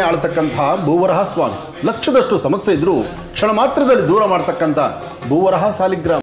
ಆಳ್ತಕ್ಕಂತಹ ಭೂವರಹ ಸ್ವಾಮಿ ಲಕ್ಷದಷ್ಟು ಸಮಸ್ಯೆ ಇದ್ರೂ ಕ್ಷಣ ಮಾತ್ರದಲ್ಲಿ ದೂರ ಮಾಡ್ತಕ್ಕಂಥ ಭೂವರಹ ಸಾಲಿಗ್ರಾಮ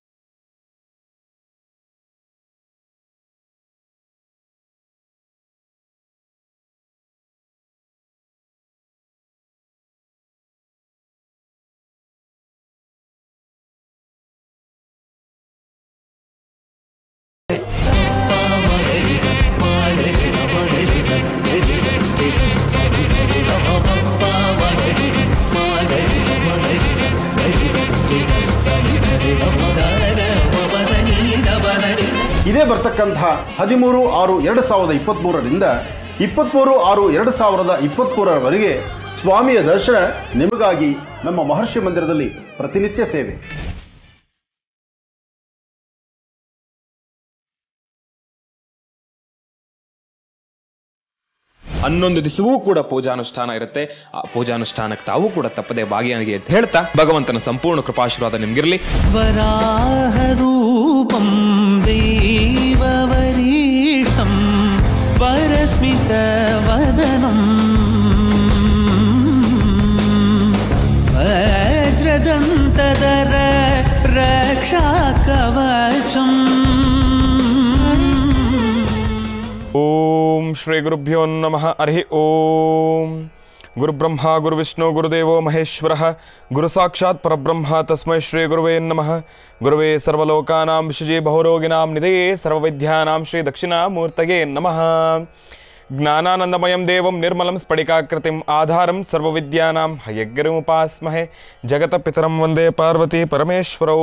ಇದೇ ಬರ್ತಕ್ಕಂತಹ ಹದಿಮೂರು ಆರು ಎರಡು ಸಾವಿರದ ಇಪ್ಪತ್ತ್ಮೂರರಿಂದ ಇಪ್ಪತ್ತ್ಮೂರು ಆರು ಎರಡು ಸಾವಿರದ ಇಪ್ಪತ್ತ್ಮೂರರವರೆಗೆ ಸ್ವಾಮಿಯ ದರ್ಶನ ನಿಮಗಾಗಿ ನಮ್ಮ ಮಹರ್ಷಿ ಮಂದಿರದಲ್ಲಿ ಪ್ರತಿನಿತ್ಯ ಸೇವೆ ಹನ್ನೊಂದು ದಿವಸವೂ ಕೂಡ ಪೂಜಾನುಷ್ಠಾನ ಇರುತ್ತೆ ಆ ಪೂಜಾನುಷ್ಠಾನಕ್ಕೆ ತಾವು ಕೂಡ ತಪ್ಪದೆ ಭಾಗಿಯಾಗಿ ಅಂತ ಹೇಳ್ತಾ ಭಗವಂತನ ಸಂಪೂರ್ಣ ಕೃಪಾಶೀರ್ವಾದ ನಿಮ್ಗಿರ್ಲಿ वराहरूपं देववरीष्ठं वरस्मितवदनं वज्रदन्तदर रक्षाकवचम् ಓಂ ಶ್ರೀ ಗುರುಭ್ಯೋ ನಮಃ ಹರಿ ಓಂ ಗುರುಬ್ರಹ್ಮ ಗುರುವಿಷ್ಣು ಗುರುದೇವೋ ಮಹೇಶ್ವರ ಗುರು ಸಾಕ್ಷಾತ್ ಪರಬ್ರಹ್ಮ ತಸ್ಮೈ ಶ್ರೀ ಗುರುವೇ ನಮಃ ಗುರುವೇ ಸರ್ವಲೋಕಾನಾಂ ವಿಶಜಿ ಬಹುರೋಗಿನಾಂ ನಿಧಯೇ ಸರ್ವವಿದ್ಯಾನಾಂ ಶ್ರೀ ದಕ್ಷಿಣಾಮೂರ್ತಯೇ ನಮಃ ಜ್ಞಾನಾನಂದಮಯಂ ದೇವಂ ನಿರ್ಮಲಂ ಸ್ಫಟಿಕಾಕೃತಿಂ ಆಧಾರಂ ಸರ್ವವಿದ್ಯಾನಾಂ ಹಯಗ್ರಮುಪಾಸ್ಮಹೆ ಜಗತಪಿತರಂ ವಂದೇ ಪಾರ್ವತಿ ಪರಮೇಶ್ವರೌ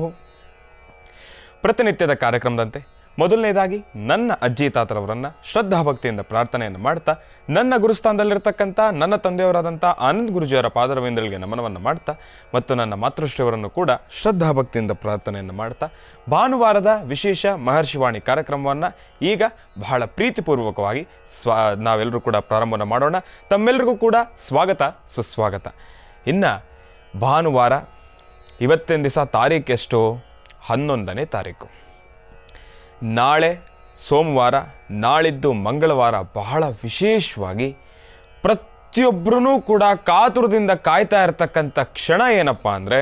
ಪ್ರತಿನಿತ್ಯದ ಕಾರ್ಯಕ್ರಮದಂತೆ ಮೊದಲನೇದಾಗಿ ನನ್ನ ಅಜ್ಜಿ ತಾತರವರನ್ನ ಶ್ರದ್ಧಾಭಕ್ತಿಯಿಂದ ಪ್ರಾರ್ಥನೆಯನ್ನು ಮಾಡ್ತಾ ನನ್ನ ಗುರುಸ್ಥಾನದಲ್ಲಿರ್ತಕ್ಕಂಥ ನನ್ನ ತಂದೆಯವರಾದಂಥ ಆನಂದ್ ಗುರುಜಿಯವರ ಪಾದರವೇಂದ್ರಗಳಿಗೆ ನಮನವನ್ನು ಮಾಡ್ತಾ ಮತ್ತು ನನ್ನ ಮಾತೃಶ್ರೀಯವರನ್ನು ಕೂಡ ಶ್ರದ್ಧಾಭಕ್ತಿಯಿಂದ ಪ್ರಾರ್ಥನೆಯನ್ನು ಮಾಡ್ತಾ ಭಾನುವಾರದ ವಿಶೇಷ ಮಹರ್ಷಿವಾಣಿ ಕಾರ್ಯಕ್ರಮವನ್ನು ಈಗ ಬಹಳ ಪ್ರೀತಿಪೂರ್ವಕವಾಗಿ ಸ್ವಾ ನಾವೆಲ್ಲರೂ ಕೂಡ ಪ್ರಾರಂಭವನ್ನು ಮಾಡೋಣ ತಮ್ಮೆಲ್ಲರಿಗೂ ಕೂಡ ಸ್ವಾಗತ ಸುಸ್ವಾಗತ ಇನ್ನು ಭಾನುವಾರ ಇವತ್ತಿನ ದಿವಸ ತಾರೀಕು ಎಷ್ಟು ಹನ್ನೊಂದನೇ ತಾರೀಕು ನಾಳೆ ಸೋಮವಾರ ನಾಳಿದ್ದು ಮಂಗಳವಾರ ಬಹಳ ವಿಶೇಷವಾಗಿ ಪ್ರತಿಯೊಬ್ಬರೂ ಕೂಡ ಕಾತುರದಿಂದ ಕಾಯ್ತಾ ಇರತಕ್ಕಂಥ ಕ್ಷಣ ಏನಪ್ಪ ಅಂದರೆ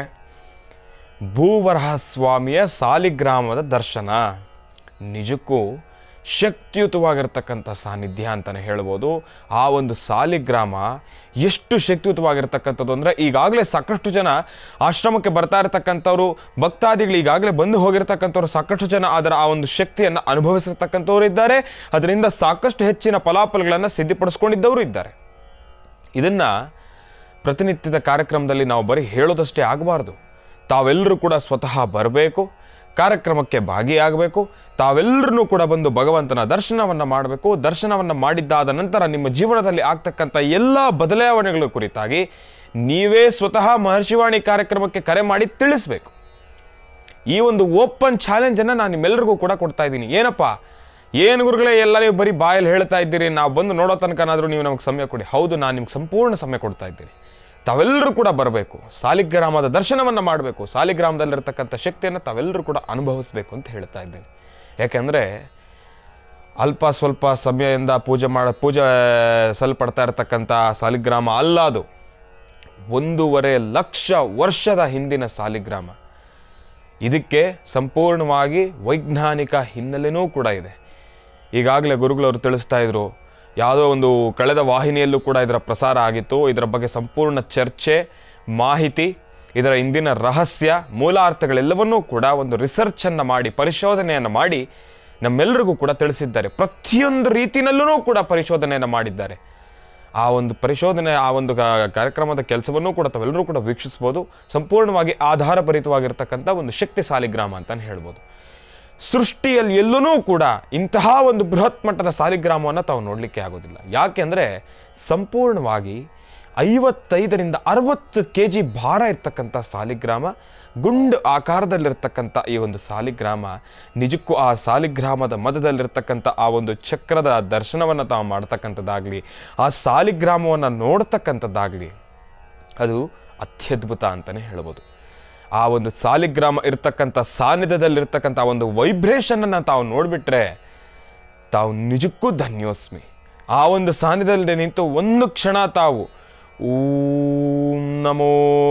ಭೂವರಹ ಸ್ವಾಮಿಯ ಸಾಲಿಗ್ರಾಮದ ದರ್ಶನ ನಿಜಕ್ಕೂ ಶಕ್ತಿಯುತವಾಗಿರ್ತಕ್ಕಂಥ ಸಾನ್ನಿಧ್ಯ ಅಂತಲೇ ಹೇಳ್ಬೋದು ಆ ಒಂದು ಸಾಲಿಗ್ರಾಮ ಎಷ್ಟು ಶಕ್ತಿಯುತವಾಗಿರ್ತಕ್ಕಂಥದ್ದು ಅಂದರೆ ಈಗಾಗಲೇ ಸಾಕಷ್ಟು ಜನ ಆಶ್ರಮಕ್ಕೆ ಬರ್ತಾ ಇರತಕ್ಕಂಥವ್ರು ಭಕ್ತಾದಿಗಳು ಈಗಾಗಲೇ ಬಂದು ಹೋಗಿರ್ತಕ್ಕಂಥವ್ರು ಸಾಕಷ್ಟು ಜನ ಅದರ ಆ ಒಂದು ಶಕ್ತಿಯನ್ನು ಅನುಭವಿಸಿರ್ತಕ್ಕಂಥವ್ರು ಇದ್ದಾರೆ ಅದರಿಂದ ಸಾಕಷ್ಟು ಹೆಚ್ಚಿನ ಫಲಾಫಲಗಳನ್ನು ಸಿದ್ಧಪಡಿಸ್ಕೊಂಡಿದ್ದವರು ಇದ್ದಾರೆ ಇದನ್ನು ಪ್ರತಿನಿತ್ಯದ ಕಾರ್ಯಕ್ರಮದಲ್ಲಿ ನಾವು ಬರೀ ಹೇಳೋದಷ್ಟೇ ಆಗಬಾರ್ದು ತಾವೆಲ್ಲರೂ ಕೂಡ ಸ್ವತಃ ಬರಬೇಕು ಕಾರ್ಯಕ್ರಮಕ್ಕೆ ಭಾಗಿಯಾಗಬೇಕು ತಾವೆಲ್ಲರೂ ಕೂಡ ಬಂದು ಭಗವಂತನ ದರ್ಶನವನ್ನು ಮಾಡಬೇಕು ದರ್ಶನವನ್ನು ಮಾಡಿದ್ದಾದ ನಂತರ ನಿಮ್ಮ ಜೀವನದಲ್ಲಿ ಆಗ್ತಕ್ಕಂಥ ಎಲ್ಲ ಬದಲಾವಣೆಗಳ ಕುರಿತಾಗಿ ನೀವೇ ಸ್ವತಃ ಮಹರ್ಷಿವಾಣಿ ಕಾರ್ಯಕ್ರಮಕ್ಕೆ ಕರೆ ಮಾಡಿ ತಿಳಿಸ್ಬೇಕು ಈ ಒಂದು ಓಪನ್ ಚಾಲೆಂಜನ್ನು ನಾನು ನಿಮ್ಮೆಲ್ಲರಿಗೂ ಕೂಡ ಕೊಡ್ತಾ ಇದ್ದೀನಿ ಏನಪ್ಪ ಏನು ಗುರುಗಳೇ ಎಲ್ಲ ನೀವು ಬರೀ ಬಾಯಲ್ಲಿ ಹೇಳ್ತಾ ಇದ್ದೀರಿ ನಾವು ಬಂದು ನೋಡೋ ತನಕನಾದರೂ ನೀವು ನಮಗೆ ಸಮಯ ಕೊಡಿ ಹೌದು ನಾನು ನಿಮ್ಗೆ ಸಂಪೂರ್ಣ ಸಮಯ ಕೊಡ್ತಾ ಇದ್ದೀನಿ ತಾವೆಲ್ಲರೂ ಕೂಡ ಬರಬೇಕು ಸಾಲಿಗ್ರಾಮದ ದರ್ಶನವನ್ನು ಮಾಡಬೇಕು ಸಾಲಿಗ್ರಾಮದಲ್ಲಿರ್ತಕ್ಕಂಥ ಶಕ್ತಿಯನ್ನು ತಾವೆಲ್ಲರೂ ಕೂಡ ಅನುಭವಿಸಬೇಕು ಅಂತ ಹೇಳ್ತಾ ಇದ್ದೀನಿ ಯಾಕೆಂದರೆ ಅಲ್ಪ ಸ್ವಲ್ಪ ಸಮಯದಿಂದ ಪೂಜೆ ಮಾಡ ಪೂಜೆ ಸಲ್ಪಡ್ತಾ ಇರತಕ್ಕಂಥ ಸಾಲಿಗ್ರಾಮ ಅಲ್ಲ ಅದು ಒಂದೂವರೆ ಲಕ್ಷ ವರ್ಷದ ಹಿಂದಿನ ಸಾಲಿಗ್ರಾಮ ಇದಕ್ಕೆ ಸಂಪೂರ್ಣವಾಗಿ ವೈಜ್ಞಾನಿಕ ಹಿನ್ನೆಲೆನೂ ಕೂಡ ಇದೆ ಈಗಾಗಲೇ ಗುರುಗಳವರು ತಿಳಿಸ್ತಾ ಇದ್ರು ಯಾವುದೋ ಒಂದು ಕಳೆದ ವಾಹಿನಿಯಲ್ಲೂ ಕೂಡ ಇದರ ಪ್ರಸಾರ ಆಗಿತ್ತು ಇದರ ಬಗ್ಗೆ ಸಂಪೂರ್ಣ ಚರ್ಚೆ ಮಾಹಿತಿ ಇದರ ಇಂದಿನ ರಹಸ್ಯ ಮೂಲಾರ್ಥಗಳೆಲ್ಲವನ್ನೂ ಕೂಡ ಒಂದು ರಿಸರ್ಚನ್ನು ಮಾಡಿ ಪರಿಶೋಧನೆಯನ್ನು ಮಾಡಿ ನಮ್ಮೆಲ್ಲರಿಗೂ ಕೂಡ ತಿಳಿಸಿದ್ದಾರೆ ಪ್ರತಿಯೊಂದು ರೀತಿಯಲ್ಲೂ ಕೂಡ ಪರಿಶೋಧನೆಯನ್ನು ಮಾಡಿದ್ದಾರೆ ಆ ಒಂದು ಪರಿಶೋಧನೆ ಆ ಒಂದು ಕಾ- ಕಾರ್ಯಕ್ರಮದ ಕೆಲಸವನ್ನು ಕೂಡ ತಾವೆಲ್ಲರೂ ಕೂಡ ವೀಕ್ಷಿಸ್ಬೋದು ಸಂಪೂರ್ಣವಾಗಿ ಆಧಾರಭರಿತವಾಗಿರ್ತಕ್ಕಂಥ ಒಂದು ಶಕ್ತಿ ಸಾಲಿಗ್ರಾಮ ಅಂತಲೇ ಹೇಳ್ಬೋದು ಸೃಷ್ಟಿಯಲ್ಲಿ ಎಲ್ಲೂ ಕೂಡ ಇಂತಹ ಒಂದು ಬೃಹತ್ ಮಟ್ಟದ ಸಾಲಿಗ್ರಾಮವನ್ನು ತಾವು ನೋಡಲಿಕ್ಕೆ ಆಗೋದಿಲ್ಲ ಯಾಕೆಂದರೆ ಸಂಪೂರ್ಣವಾಗಿ ಐವತ್ತೈದರಿಂದ ಅರವತ್ತು ಕೆ ಜಿ ಭಾರ ಇರ್ತಕ್ಕಂಥ ಸಾಲಿಗ್ರಾಮ ಗುಂಡು ಆಕಾರದಲ್ಲಿರ್ತಕ್ಕಂಥ ಈ ಒಂದು ಸಾಲಿಗ್ರಾಮ ನಿಜಕ್ಕೂ ಆ ಸಾಲಿಗ್ರಾಮದ ಮಧ್ಯದಲ್ಲಿರ್ತಕ್ಕಂಥ ಆ ಒಂದು ಚಕ್ರದ ದರ್ಶನವನ್ನು ತಾವು ಮಾಡ್ತಕ್ಕಂಥದ್ದಾಗಲಿ ಆ ಸಾಲಿಗ್ರಾಮವನ್ನು ನೋಡ್ತಕ್ಕಂಥದ್ದಾಗಲಿ ಅದು ಅತ್ಯದ್ಭುತ ಅಂತಲೇ ಹೇಳ್ಬೋದು ಆ ಒಂದು ಸಾಲಿಗ್ರಾಮ ಇರ್ತಕ್ಕಂಥ ಸಾನ್ನಿಧ್ಯದಲ್ಲಿರ್ತಕ್ಕಂಥ ಆ ಒಂದು ವೈಬ್ರೇಷನನ್ನು ತಾವು ನೋಡಿಬಿಟ್ರೆ ತಾವು ನಿಜಕ್ಕೂ ಧನ್ಯೋಸ್ಮಿ ಆ ಒಂದು ಸಾನ್ನಿಧ್ಯದಲ್ಲಿ ನಿಂತು ಒಂದು ಕ್ಷಣ ತಾವು ಓಂ ನಮೋ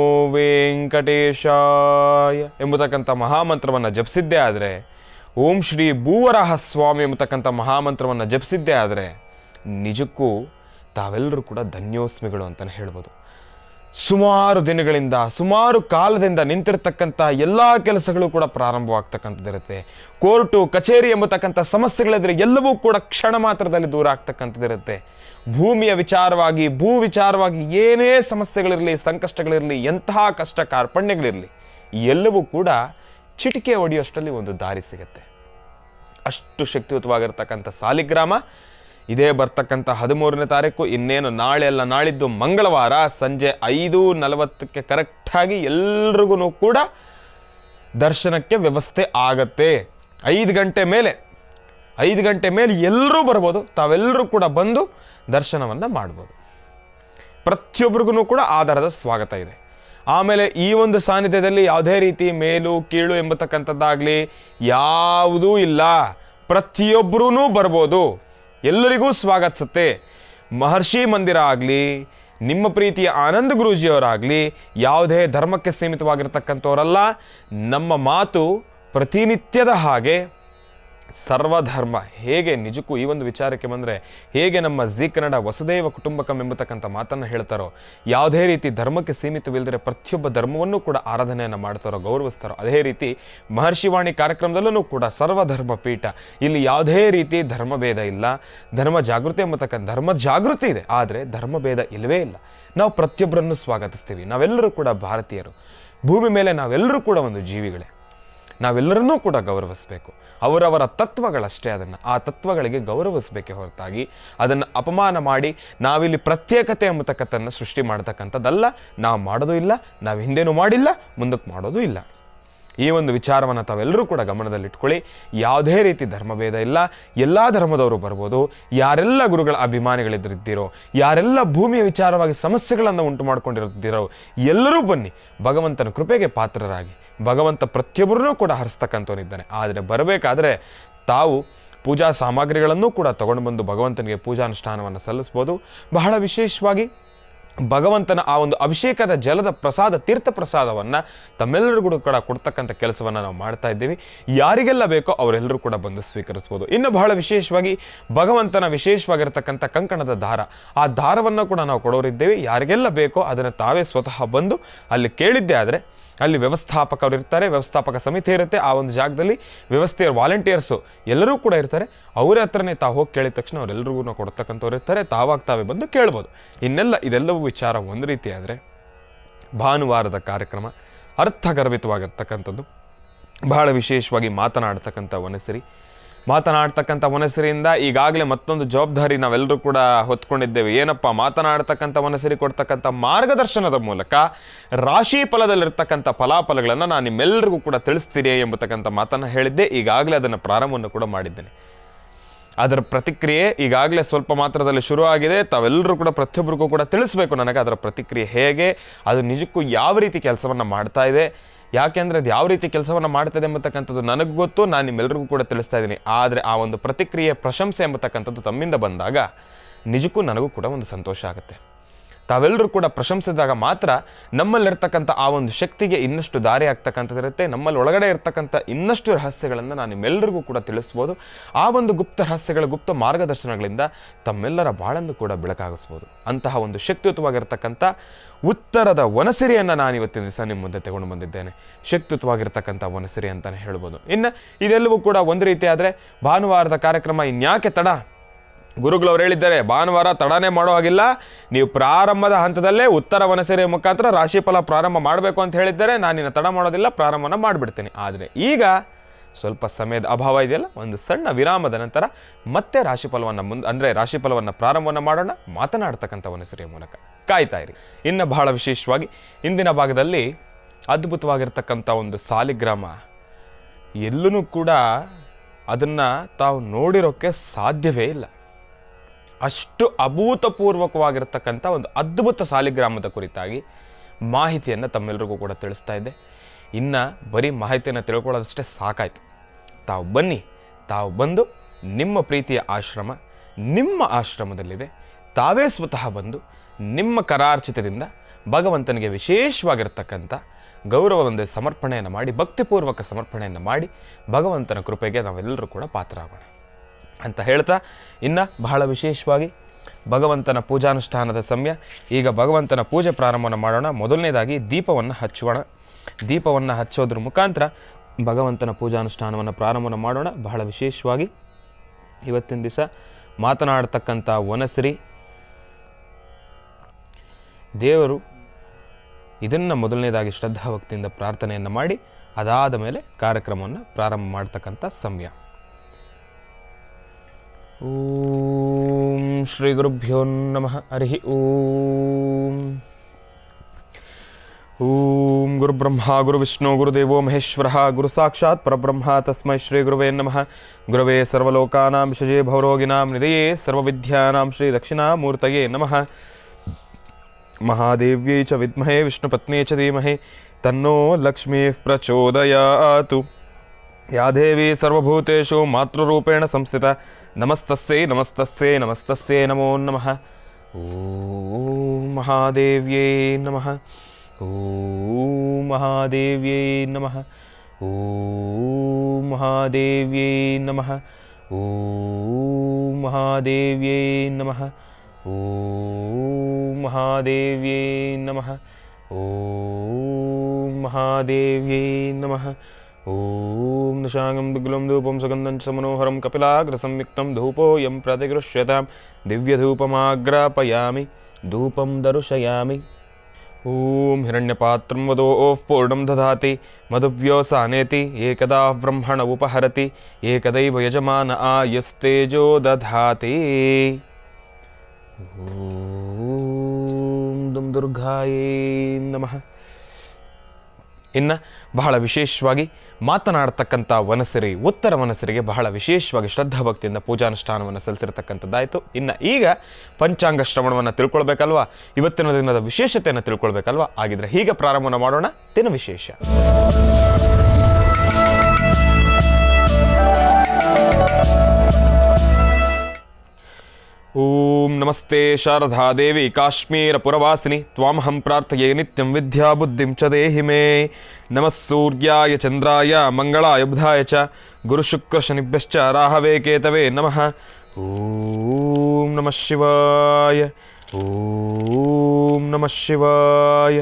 ವೆಂಕಟೇಶಾಯ ಎಂಬತಕ್ಕಂಥ ಮಹಾಮಂತ್ರವನ್ನು ಜಪಿಸಿದ್ದೇ ಆದರೆ ಓಂ ಶ್ರೀ ಭೂವರಾಹ ಸ್ವಾಮಿ ಎಂಬತಕ್ಕಂಥ ಮಹಾಮಂತ್ರವನ್ನು ಜಪಿಸಿದ್ದೇ ಆದರೆ ನಿಜಕ್ಕೂ ತಾವೆಲ್ಲರೂ ಕೂಡ ಧನ್ಯೋಸ್ಮಿಗಳು ಅಂತಲೇ ಹೇಳ್ಬೋದು ಸುಮಾರು ದಿನಗಳಿಂದ ಸುಮಾರು ಕಾಲದಿಂದ ನಿಂತಿರ್ತಕ್ಕಂಥ ಎಲ್ಲ ಕೆಲಸಗಳು ಕೂಡ ಪ್ರಾರಂಭವಾಗ್ತಕ್ಕಂಥದ್ದಿರುತ್ತೆ ಕೋರ್ಟು ಕಚೇರಿ ಎಂಬತಕ್ಕಂಥ ಸಮಸ್ಯೆಗಳಿದ್ರೆ ಎಲ್ಲವೂ ಕೂಡ ಕ್ಷಣ ಮಾತ್ರದಲ್ಲಿ ದೂರ ಆಗ್ತಕ್ಕಂಥದ್ದಿರುತ್ತೆ ಭೂಮಿಯ ವಿಚಾರವಾಗಿ ಭೂ ವಿಚಾರವಾಗಿ ಏನೇ ಸಮಸ್ಯೆಗಳಿರಲಿ ಸಂಕಷ್ಟಗಳಿರಲಿ ಎಂತಹ ಕಷ್ಟ ಕಾರ್ಪಣ್ಯಗಳಿರಲಿ ಎಲ್ಲವೂ ಕೂಡ ಚಿಟಿಕೆ ಹೊಡೆಯೋಷ್ಟರಲ್ಲಿ ಒಂದು ದಾರಿ ಸಿಗುತ್ತೆ ಅಷ್ಟು ಶಕ್ತಿಯುತವಾಗಿರ್ತಕ್ಕಂಥ ಸಾಲಿಗ್ರಾಮ ಇದೇ ಬರ್ತಕ್ಕಂಥ ಹದಿಮೂರನೇ ತಾರೀಕು ಇನ್ನೇನು ನಾಳೆ ಅಲ್ಲ ನಾಳಿದ್ದು ಮಂಗಳವಾರ ಸಂಜೆ ಐದು ನಲವತ್ತಕ್ಕೆ ಕರೆಕ್ಟಾಗಿ ಎಲ್ರಿಗೂ ಕೂಡ ದರ್ಶನಕ್ಕೆ ವ್ಯವಸ್ಥೆ ಆಗತ್ತೆ ಐದು ಗಂಟೆ ಮೇಲೆ ಐದು ಗಂಟೆ ಮೇಲೆ ಎಲ್ಲರೂ ಬರ್ಬೋದು ತಾವೆಲ್ಲರೂ ಕೂಡ ಬಂದು ದರ್ಶನವನ್ನು ಮಾಡ್ಬೋದು ಪ್ರತಿಯೊಬ್ಬರಿಗೂ ಕೂಡ ಆಧಾರದ ಸ್ವಾಗತ ಇದೆ ಆಮೇಲೆ ಈ ಒಂದು ಸಾನ್ನಿಧ್ಯದಲ್ಲಿ ಯಾವುದೇ ರೀತಿ ಮೇಲು ಕೀಳು ಎಂಬತಕ್ಕಂಥದ್ದಾಗಲಿ ಯಾವುದೂ ಇಲ್ಲ ಪ್ರತಿಯೊಬ್ಬರೂ ಬರ್ಬೋದು ಎಲ್ಲರಿಗೂ ಸ್ವಾಗತಿಸುತ್ತೆ ಮಹರ್ಷಿ ಮಂದಿರ ಆಗಲಿ ನಿಮ್ಮ ಪ್ರೀತಿಯ ಆನಂದ ಗುರೂಜಿಯವರಾಗಲಿ ಯಾವುದೇ ಧರ್ಮಕ್ಕೆ ಸೀಮಿತವಾಗಿರ್ತಕ್ಕಂಥವರಲ್ಲ ನಮ್ಮ ಮಾತು ಪ್ರತಿನಿತ್ಯದ ಹಾಗೆ ಸರ್ವಧರ್ಮ ಹೇಗೆ ನಿಜಕ್ಕೂ ಈ ಒಂದು ವಿಚಾರಕ್ಕೆ ಬಂದರೆ ಹೇಗೆ ನಮ್ಮ ಜಿ ಕನ್ನಡ ವಸುದೈವ ಕುಟುಂಬಕಂ ಎಂಬತಕ್ಕಂಥ ಮಾತನ್ನು ಹೇಳ್ತಾರೋ ಯಾವುದೇ ರೀತಿ ಧರ್ಮಕ್ಕೆ ಸೀಮಿತವಿಲ್ಲದರೆ ಪ್ರತಿಯೊಬ್ಬ ಧರ್ಮವನ್ನು ಕೂಡ ಆರಾಧನೆಯನ್ನು ಮಾಡ್ತಾರೋ ಗೌರವಿಸ್ತಾರೋ ಅದೇ ರೀತಿ ಮಹರ್ಷಿವಾಣಿ ಕಾರ್ಯಕ್ರಮದಲ್ಲೂ ಕೂಡ ಸರ್ವಧರ್ಮ ಪೀಠ ಇಲ್ಲಿ ಯಾವುದೇ ರೀತಿ ಧರ್ಮಭೇದ ಇಲ್ಲ ಧರ್ಮ ಜಾಗೃತಿ ಎಂಬತಕ್ಕಂಥ ಧರ್ಮ ಜಾಗೃತಿ ಇದೆ ಆದರೆ ಧರ್ಮಭೇದ ಇಲ್ಲವೇ ಇಲ್ಲ ನಾವು ಪ್ರತಿಯೊಬ್ಬರನ್ನು ಸ್ವಾಗತಿಸ್ತೀವಿ ನಾವೆಲ್ಲರೂ ಕೂಡ ಭಾರತೀಯರು ಭೂಮಿ ಮೇಲೆ ನಾವೆಲ್ಲರೂ ಕೂಡ ಒಂದು ಜೀವಿಗಳೇ ನಾವೆಲ್ಲರನ್ನೂ ಕೂಡ ಗೌರವಿಸಬೇಕು ಅವರವರ ತತ್ವಗಳಷ್ಟೇ ಅದನ್ನು ಆ ತತ್ವಗಳಿಗೆ ಗೌರವಿಸಬೇಕೆ ಹೊರತಾಗಿ ಅದನ್ನು ಅಪಮಾನ ಮಾಡಿ ನಾವಿಲ್ಲಿ ಪ್ರತ್ಯೇಕತೆ ಎಂಬತಕ್ಕಂಥನ್ನು ಸೃಷ್ಟಿ ಮಾಡ್ತಕ್ಕಂಥದ್ದಲ್ಲ ನಾವು ಮಾಡೋದು ಇಲ್ಲ ನಾವು ಹಿಂದೇನೂ ಮಾಡಿಲ್ಲ ಮುಂದಕ್ಕೆ ಮಾಡೋದು ಇಲ್ಲ ಈ ಒಂದು ವಿಚಾರವನ್ನು ತಾವೆಲ್ಲರೂ ಕೂಡ ಗಮನದಲ್ಲಿಟ್ಕೊಳ್ಳಿ ಯಾವುದೇ ರೀತಿ ಧರ್ಮಭೇದ ಇಲ್ಲ ಎಲ್ಲ ಧರ್ಮದವರು ಬರ್ಬೋದು ಯಾರೆಲ್ಲ ಗುರುಗಳ ಅಭಿಮಾನಿಗಳಿದ್ದಿರೋ ಯಾರೆಲ್ಲ ಭೂಮಿಯ ವಿಚಾರವಾಗಿ ಸಮಸ್ಯೆಗಳನ್ನು ಉಂಟು ಮಾಡ್ಕೊಂಡಿರುತ್ತಿರೋ ಎಲ್ಲರೂ ಬನ್ನಿ ಭಗವಂತನ ಕೃಪೆಗೆ ಪಾತ್ರರಾಗಿ ಭಗವಂತ ಪ್ರತಿಯೊಬ್ಬರನ್ನೂ ಕೂಡ ಹರಿಸ್ತಕ್ಕಂಥವನಿದ್ದಾನೆ ಆದರೆ ಬರಬೇಕಾದ್ರೆ ತಾವು ಪೂಜಾ ಸಾಮಗ್ರಿಗಳನ್ನೂ ಕೂಡ ತಗೊಂಡು ಬಂದು ಭಗವಂತನಿಗೆ ಪೂಜಾನುಷ್ಠಾನವನ್ನು ಸಲ್ಲಿಸ್ಬೋದು ಬಹಳ ವಿಶೇಷವಾಗಿ ಭಗವಂತನ ಆ ಒಂದು ಅಭಿಷೇಕದ ಜಲದ ಪ್ರಸಾದ ತೀರ್ಥ ಪ್ರಸಾದವನ್ನು ತಮ್ಮೆಲ್ಲರಿಗೂ ಕೂಡ ಕೊಡ್ತಕ್ಕಂಥ ಕೆಲಸವನ್ನು ನಾವು ಮಾಡ್ತಾ ಇದ್ದೀವಿ ಯಾರಿಗೆಲ್ಲ ಬೇಕೋ ಅವರೆಲ್ಲರೂ ಕೂಡ ಬಂದು ಸ್ವೀಕರಿಸ್ಬೋದು ಇನ್ನು ಬಹಳ ವಿಶೇಷವಾಗಿ ಭಗವಂತನ ವಿಶೇಷವಾಗಿರ್ತಕ್ಕಂಥ ಕಂಕಣದ ದಾರ ಆ ದಾರವನ್ನು ಕೂಡ ನಾವು ಕೊಡೋರಿದ್ದೇವೆ ಯಾರಿಗೆಲ್ಲ ಬೇಕೋ ಅದನ್ನು ತಾವೇ ಸ್ವತಃ ಬಂದು ಅಲ್ಲಿ ಕೇಳಿದ್ದೇ ಆದರೆ ಅಲ್ಲಿ ವ್ಯವಸ್ಥಾಪಕರು ಇರ್ತಾರೆ ವ್ಯವಸ್ಥಾಪಕ ಸಮಿತಿ ಇರುತ್ತೆ ಆ ಒಂದು ಜಾಗದಲ್ಲಿ ವ್ಯವಸ್ಥೆಯ ವಾಲಂಟಿಯರ್ಸು ಎಲ್ಲರೂ ಕೂಡ ಇರ್ತಾರೆ ಅವರ ಹತ್ರನೇ ತಾವು ಹೋಗಿ ಕೇಳಿದ ತಕ್ಷಣ ಅವರೆಲ್ಲರಿಗೂ ಕೊಡ್ತಕ್ಕಂಥವ್ರು ಇರ್ತಾರೆ ತಾವಾಗ ತಾವೇ ಬಂದು ಕೇಳ್ಬೋದು ಇನ್ನೆಲ್ಲ ಇದೆಲ್ಲವೂ ವಿಚಾರ ಒಂದು ರೀತಿ ಆದರೆ ಭಾನುವಾರದ ಕಾರ್ಯಕ್ರಮ ಅರ್ಥಗರ್ಭಿತವಾಗಿರ್ತಕ್ಕಂಥದ್ದು ಬಹಳ ವಿಶೇಷವಾಗಿ ಮಾತನಾಡ್ತಕ್ಕಂಥ ವನಸಿರಿ ಮಾತನಾಡ್ತಕ್ಕಂಥ ವನಸಿರಿಯಿಂದ ಈಗಾಗಲೇ ಮತ್ತೊಂದು ಜವಾಬ್ದಾರಿ ನಾವೆಲ್ಲರೂ ಕೂಡ ಹೊತ್ಕೊಂಡಿದ್ದೇವೆ ಏನಪ್ಪ ಮಾತನಾಡ್ತಕ್ಕಂಥ ವನಸಿರಿ ಕೊಡ್ತಕ್ಕಂಥ ಮಾರ್ಗದರ್ಶನದ ಮೂಲಕ ರಾಶಿ ಫಲದಲ್ಲಿರ್ತಕ್ಕಂಥ ಫಲಾಫಲಗಳನ್ನು ನಾನು ನಿಮ್ಮೆಲ್ಲರಿಗೂ ಕೂಡ ತಿಳಿಸ್ತೀನಿ ಎಂಬತಕ್ಕಂಥ ಮಾತನ್ನು ಹೇಳಿದ್ದೆ ಈಗಾಗಲೇ ಅದನ್ನು ಪ್ರಾರಂಭವನ್ನು ಕೂಡ ಮಾಡಿದ್ದೇನೆ ಅದರ ಪ್ರತಿಕ್ರಿಯೆ ಈಗಾಗಲೇ ಸ್ವಲ್ಪ ಮಾತ್ರದಲ್ಲಿ ಶುರು ಆಗಿದೆ ತಾವೆಲ್ಲರೂ ಕೂಡ ಪ್ರತಿಯೊಬ್ಬರಿಗೂ ಕೂಡ ತಿಳಿಸ್ಬೇಕು ನನಗೆ ಅದರ ಪ್ರತಿಕ್ರಿಯೆ ಹೇಗೆ ಅದು ನಿಜಕ್ಕೂ ಯಾವ ರೀತಿ ಕೆಲಸವನ್ನು ಮಾಡ್ತಾ ಇದೆ ಯಾಕೆಂದರೆ ಅದು ಯಾವ ರೀತಿ ಕೆಲಸವನ್ನು ಮಾಡ್ತದೆ ಎಂಬತಕ್ಕಂಥದ್ದು ನನಗೆ ಗೊತ್ತು ನಾನು ನಿಮ್ಮೆಲ್ಲರಿಗೂ ಕೂಡ ತಿಳಿಸ್ತಾ ಇದ್ದೀನಿ ಆದರೆ ಆ ಒಂದು ಪ್ರತಿಕ್ರಿಯೆ ಪ್ರಶಂಸೆ ಎಂಬತಕ್ಕಂಥದ್ದು ತಮ್ಮಿಂದ ಬಂದಾಗ ನಿಜಕ್ಕೂ ನನಗೂ ಕೂಡ ಒಂದು ಸಂತೋಷ ಆಗುತ್ತೆ ತಾವೆಲ್ಲರೂ ಕೂಡ ಪ್ರಶಂಸಿದಾಗ ಮಾತ್ರ ನಮ್ಮಲ್ಲಿರ್ತಕ್ಕಂಥ ಆ ಒಂದು ಶಕ್ತಿಗೆ ಇನ್ನಷ್ಟು ದಾರಿ ಆಗ್ತಕ್ಕಂಥದ್ದಿರುತ್ತೆ ನಮ್ಮಲ್ಲಿ ಒಳಗಡೆ ಇರ್ತಕ್ಕಂಥ ಇನ್ನಷ್ಟು ರಹಸ್ಯಗಳನ್ನು ನಾನು ನಿಮ್ಮೆಲ್ಲರಿಗೂ ಕೂಡ ತಿಳಿಸ್ಬೋದು ಆ ಒಂದು ಗುಪ್ತ ರಹಸ್ಯಗಳ ಗುಪ್ತ ಮಾರ್ಗದರ್ಶನಗಳಿಂದ ತಮ್ಮೆಲ್ಲರ ಬಾಳನ್ನು ಕೂಡ ಬೆಳಕಾಗಿಸ್ಬೋದು ಅಂತಹ ಒಂದು ಶಕ್ತಿಯುತವಾಗಿರ್ತಕ್ಕಂಥ ಉತ್ತರದ ವನಸಿರಿಯನ್ನು ನಾನು ಇವತ್ತಿನ ದಿವಸ ನಿಮ್ಮ ಮುಂದೆ ತಗೊಂಡು ಬಂದಿದ್ದೇನೆ ಶಕ್ತಿಯುತವಾಗಿರ್ತಕ್ಕಂಥ ವನಸಿರಿ ಅಂತಲೇ ಹೇಳ್ಬೋದು ಇನ್ನು ಇದೆಲ್ಲವೂ ಕೂಡ ಒಂದು ರೀತಿ ಆದರೆ ಭಾನುವಾರದ ಕಾರ್ಯಕ್ರಮ ಇನ್ಯಾಕೆ ತಡ ಗುರುಗಳವ್ರು ಹೇಳಿದ್ದಾರೆ ಭಾನುವಾರ ತಡನೆ ಮಾಡೋ ಹಾಗಿಲ್ಲ ನೀವು ಪ್ರಾರಂಭದ ಹಂತದಲ್ಲೇ ಉತ್ತರ ವನಸೆರೆ ಮುಖಾಂತರ ರಾಶಿಫಲ ಪ್ರಾರಂಭ ಮಾಡಬೇಕು ಅಂತ ಹೇಳಿದ್ದಾರೆ ನಾನಿನ್ನು ತಡ ಮಾಡೋದಿಲ್ಲ ಪ್ರಾರಂಭನ ಮಾಡಿಬಿಡ್ತೀನಿ ಆದರೆ ಈಗ ಸ್ವಲ್ಪ ಸಮಯದ ಅಭಾವ ಇದೆಯಲ್ಲ ಒಂದು ಸಣ್ಣ ವಿರಾಮದ ನಂತರ ಮತ್ತೆ ರಾಶಿಫಲವನ್ನು ಮುಂದೆ ಅಂದರೆ ರಾಶಿಫಲವನ್ನು ಪ್ರಾರಂಭವನ್ನು ಮಾಡೋಣ ಮಾತನಾಡ್ತಕ್ಕಂಥ ವನಸೆರೆಯ ಮೂಲಕ ಕಾಯ್ತಾ ಇರಿ ಇನ್ನು ಬಹಳ ವಿಶೇಷವಾಗಿ ಇಂದಿನ ಭಾಗದಲ್ಲಿ ಅದ್ಭುತವಾಗಿರ್ತಕ್ಕಂಥ ಒಂದು ಸಾಲಿಗ್ರಾಮ ಎಲ್ಲೂ ಕೂಡ ಅದನ್ನು ತಾವು ನೋಡಿರೋಕ್ಕೆ ಸಾಧ್ಯವೇ ಇಲ್ಲ ಅಷ್ಟು ಅಭೂತಪೂರ್ವಕವಾಗಿರ್ತಕ್ಕಂಥ ಒಂದು ಅದ್ಭುತ ಸಾಲಿಗ್ರಾಮದ ಕುರಿತಾಗಿ ಮಾಹಿತಿಯನ್ನು ತಮ್ಮೆಲ್ಲರಿಗೂ ಕೂಡ ತಿಳಿಸ್ತಾ ಇದ್ದೆ ಇನ್ನು ಬರೀ ಮಾಹಿತಿಯನ್ನು ತಿಳ್ಕೊಳ್ಳೋದಷ್ಟೇ ಸಾಕಾಯಿತು ತಾವು ಬನ್ನಿ ತಾವು ಬಂದು ನಿಮ್ಮ ಪ್ರೀತಿಯ ಆಶ್ರಮ ನಿಮ್ಮ ಆಶ್ರಮದಲ್ಲಿದೆ ತಾವೇ ಸ್ವತಃ ಬಂದು ನಿಮ್ಮ ಕರಾರ್ಚಿತದಿಂದ ಭಗವಂತನಿಗೆ ವಿಶೇಷವಾಗಿರ್ತಕ್ಕಂಥ ಗೌರವವೊಂದೇ ಸಮರ್ಪಣೆಯನ್ನು ಮಾಡಿ ಭಕ್ತಿಪೂರ್ವಕ ಸಮರ್ಪಣೆಯನ್ನು ಮಾಡಿ ಭಗವಂತನ ಕೃಪೆಗೆ ನಾವೆಲ್ಲರೂ ಕೂಡ ಪಾತ್ರರಾಗೋಣ ಅಂತ ಹೇಳ್ತಾ ಇನ್ನು ಬಹಳ ವಿಶೇಷವಾಗಿ ಭಗವಂತನ ಪೂಜಾನುಷ್ಠಾನದ ಸಮಯ ಈಗ ಭಗವಂತನ ಪೂಜೆ ಪ್ರಾರಂಭವನ್ನು ಮಾಡೋಣ ಮೊದಲನೇದಾಗಿ ದೀಪವನ್ನು ಹಚ್ಚೋಣ ದೀಪವನ್ನು ಹಚ್ಚೋದ್ರ ಮುಖಾಂತರ ಭಗವಂತನ ಪೂಜಾನುಷ್ಠಾನವನ್ನು ಪ್ರಾರಂಭವನ್ನು ಮಾಡೋಣ ಬಹಳ ವಿಶೇಷವಾಗಿ ಇವತ್ತಿನ ದಿವಸ ಮಾತನಾಡ್ತಕ್ಕಂಥ ವನಶ್ರೀ ದೇವರು ಇದನ್ನು ಮೊದಲನೇದಾಗಿ ಶ್ರದ್ಧಾಭಕ್ತಿಯಿಂದ ಪ್ರಾರ್ಥನೆಯನ್ನು ಮಾಡಿ ಅದಾದ ಮೇಲೆ ಕಾರ್ಯಕ್ರಮವನ್ನು ಪ್ರಾರಂಭ ಮಾಡ್ತಕ್ಕಂಥ ಸಮಯ ಓಂ ಶ್ರೀ ಗುರುಭ್ಯೋ ನಮಃ ಹರಿ ಓಂ ಓಂ ಗುರುಬ್ರಹ್ಮ ಗುರುವಿಷ್ಣು ಗುರುದೇವೋ ಮಹೇಶ್ವರ ಗುರು ಸಾಕ್ಷಾತ್ ಪರಬ್ರಹ್ಮ ತಸ್ಮೈ ಶ್ರೀ ಗುರುವೇ ನಮಃ ಗುರವೇ ಸರ್ವಲೋಕಾನಾಂ ವಿಷಜೇ ಭವರೋಗಿನಾಂ ನಿಧಯೇ ಸರ್ವವಿದ್ಯಾನಾಂ ಶ್ರೀ ದಕ್ಷಿಣಾಮೂರ್ತಯೇ ನಮಃ ಮಹಾದೇವ್ಯೈ ಚ ವಿದ್ಮಹೇ ವಿಷ್ಣುಪತ್ನೇ ಚ ಧೀಮಹಿ ತನ್ನೋ ಲಕ್ಷ್ಮೀಃ ಪ್ರಚೋದಯಾತು ಯಾ ದೇವಿ ಸರ್ವಭೂತೇಷು ಮಾತೃರೂಪೇಣ ಸಂಸ್ಥಿತ ನಮಸ್ತಸ್ಸೈ ನಮಸ್ತಸ್ಸೈ ನಮಸ್ತಸ್ಸೈ ನಮೋ ನಮಃ ಓಂ ಮಹಾದೇವ್ಯೈ ನಮಃ ಓಂ ಮಹಾದೇವ್ಯೈ ನಮಃ ಓಂ ಮಹಾದೇವ್ಯೈ ನಮಃ ಓಂ ಮಹಾದೇವ್ಯೈ ನಮಃ ಓಂ ಮಹಾದೇವ್ಯೈ ನಮಃ ಓಂ ಮಹಾದೇವ್ಯೈ ನಮಃ ಓಂ ನಿಶಾಂಗಂ ದಿಗ್ಲಂ ಧೂಪಂ ಸುಗಂಧಂ ಚ ಮನೋಹರಂ ಕಪಿಲಾಗ್ರಸಂಯುಕ್ತಂ ಧೂಪೋಯಂ ಪ್ರತಿಗೃಹ್ಯತಾಂ ದಿವ್ಯಧೂಪಮಾಗ್ರಾಪಯಾಮಿ ಧೂಪಂ ದರುಶಯಾಮಿ ಓಂ ಹಿರಣ್ಯಪಾತ್ರಂ ವದೋಃ ಪೂರ್ಣಂ ದದಾತಿ ಮಧುವ್ಯೋಸಾನೇತಿ ಏಕದಾ ಬ್ರಹ್ಮಣ ಉಪಹರತಿ ಏಕದೈವ ಯಜಮಾನ ಆಯಸ್ತೇಜೋ ದಧಾತಿ ಓಂ ದುಂ ದುರ್ಗಾಯೇ ನಮಃ ಇನ್ನು ಬಹಳ ವಿಶೇಷವಾಗಿ ಮಾತನಾಡ್ತಕ್ಕಂಥ ವನಸಿರಿ ಉತ್ತರ ವನಸಿರಿಗೆ ಬಹಳ ವಿಶೇಷವಾಗಿ ಶ್ರದ್ಧಾಭಕ್ತಿಯಿಂದ ಪೂಜಾನುಷ್ಠಾನವನ್ನು ಸಲ್ಲಿಸಿರ್ತಕ್ಕಂಥದ್ದಾಯಿತು ಇನ್ನು ಈಗ ಪಂಚಾಂಗ ಶ್ರವಣವನ್ನು ತಿಳ್ಕೊಳ್ಬೇಕಲ್ವಾ ಇವತ್ತಿನ ದಿನದ ವಿಶೇಷತೆಯನ್ನು ತಿಳ್ಕೊಳ್ಬೇಕಲ್ವಾ ಆಗಿದ್ರೆ ಹೀಗೆ ಪ್ರಾರಂಭವನ್ನು ಮಾಡೋಣ ದಿನ ವಿಶೇಷ ಓಂ ನಮಸ್ತೆ ಶಾರದಾ ದೇವಿ ಕಾಶ್ಮೀರ ಪುರವಾಸಿನಿ ತ್ವಾಮಹಂ ಪ್ರಾರ್ಥಯೇ ನಿತ್ಯಂ ವಿದ್ಯಾ ಬುದ್ಧಿಂ ಚ ದೇಹಿ ಮೇ ನಮಃ ಸೂರ್ಯಾಯ ಚಂದ್ರಾಯ ಮಂಗಳಾಯ ಬುಧಾಯ ಚ ಗುರುಶುಕ್ರ ಶನಿಭ್ಯಶ್ಚ ರಾಹವೇ ಕೇತವೇ ನಮಃ ಓಂ ನಮಃ ಶಿವಾಯ ಓಂ ನಮಃ ಶಿವಾಯ